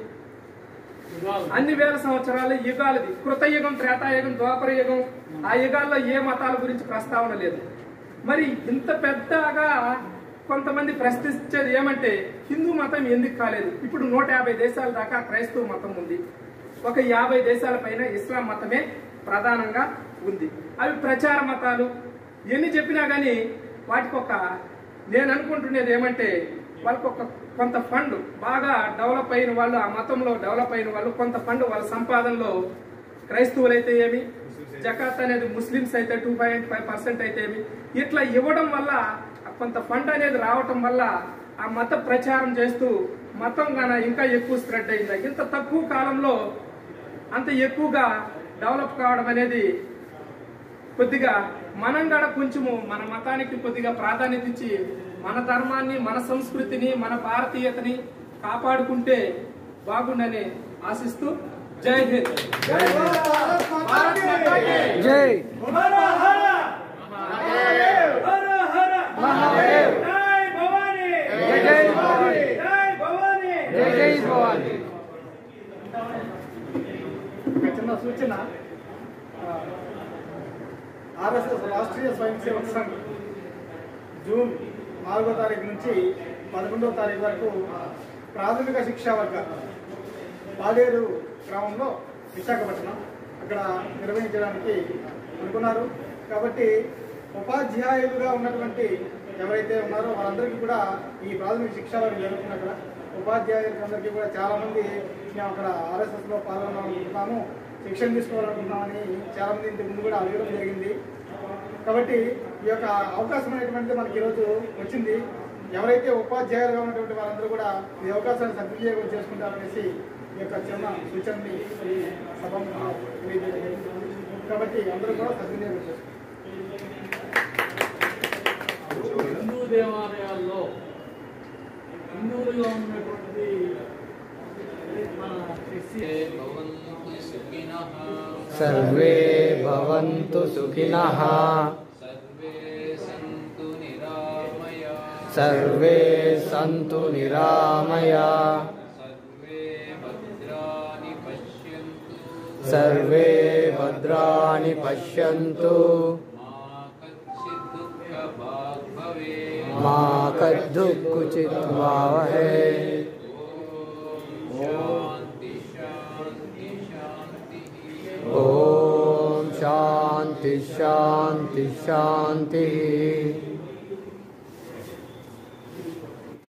అన్ని వేల సంవత్సరాలు యుగాలది కృతయుగం త్రేతాయుగం ద్వాపర యుగం ఆ యుగాల్లో ఏ మతాల గురించి ప్రస్తావన లేదు మరి ఇంత పెద్దగా కొంతమంది ప్రశ్నించేది ఏమంటే హిందూ మతం ఎందుకు కాలేదు ఇప్పుడు నూట యాభై దేశాల దాకా క్రైస్తవ మతం ఉంది ఒక యాభై దేశాల పైన ఇస్లాం మతమే ప్రధానంగా ఉంది అవి ప్రచార మతాలు ఎన్ని చెప్పినా కానీ వాటికి ఒక నేను అనుకుంటున్నది ఏమంటే వాళ్ళకి ఒక కొంత ఫండ్ బాగా డెవలప్ అయిన వాళ్ళు ఆ మతంలో డెవలప్ అయిన వాళ్ళు కొంత ఫండ్ వాళ్ళ సంపాదనలో క్రైస్తవులైతే ఏమి జకాత్ అనేది ముస్లిమ్స్ అయితే టూ పాయింట్ ఫైవ్ పర్సెంట్ అయితే ఏమి ఇట్లా ఇవ్వడం వల్ల కొంత ఫండ్ అనేది రావటం వల్ల ఆ మత ప్రచారం చేస్తూ మతం గాన ఇంకా ఎక్కువ స్ప్రెడ్ అయింది ఇంత తక్కువ కాలంలో అంత ఎక్కువగా డెవలప్ కావడం అనేది కొద్దిగా మనం కూడా కొంచెము మన మతానికి కొద్దిగా ప్రాధాన్యత ఇచ్చి మన ధర్మాన్ని మన సంస్కృతిని మన భారతీయతని కాపాడుకుంటే బాగుండని ఆశిస్తూ జై హింద్ భారత్ మాతా కీ జై హర హర హర హర మహాదేవ్ జై భవానీ జై జై భవానీ జై భవానీ జై జై భవానీ ఒక చిన్న సూచన ఆ, ఆర్ఎస్ఎస్ రాష్ట్రీయ స్వయం సేవక్ సంఘ్ జూన్ నాలుగో తారీఖు నుంచి పదకొండవ తారీఖు వరకు ప్రాథమిక శిక్షా వర్గ పాలేరు గ్రామంలో విశాఖపట్నం అక్కడ నిర్వహించడానికి అనుకున్నారు కాబట్టి ఉపాధ్యాయులుగా ఉన్నటువంటి ఎవరైతే ఉన్నారో వాళ్ళందరికీ కూడా ఈ ప్రాథమిక శిక్షా వర్గం జరుగుతుంది అక్కడ ఉపాధ్యాయులకి అందరికీ కూడా చాలామంది మేము అక్కడ ఆర్ఎస్ఎస్లో పాల్గొనాలనుకుంటున్నాము శిక్షణ తీసుకోవాలనుకుంటున్నామని చాలామంది ఇంతకు ముందు కూడా అడగడం జరిగింది కాబట్టి ఈ యొక్క అవకాశం అనేటువంటిది మనకి ఈరోజు వచ్చింది ఎవరైతే ఉపాధ్యాయులుగా ఉన్నటువంటి వారందరూ కూడా ఈ అవకాశాన్ని సద్వినియోగం చేసుకుంటారనేసి ఈ యొక్క చిన్న సూచనని ఈ సభ తెలియజేయడం జరిగింది. కాబట్టి అందరూ కూడా సద్వినియోగం చేసుకుంటారు హిందూ దేవాలయాల్లో హిందువులుగా ఉన్నటువంటి మన క్రిస్టి సర్వే భవంతు సుఖినః సర్వే సంతు నిరామయా సర్వే భద్రాణి పశ్యంతు మా కద్దుఃఖుచిత్ భావహే ఓం శాంతి శాంతి శాంతి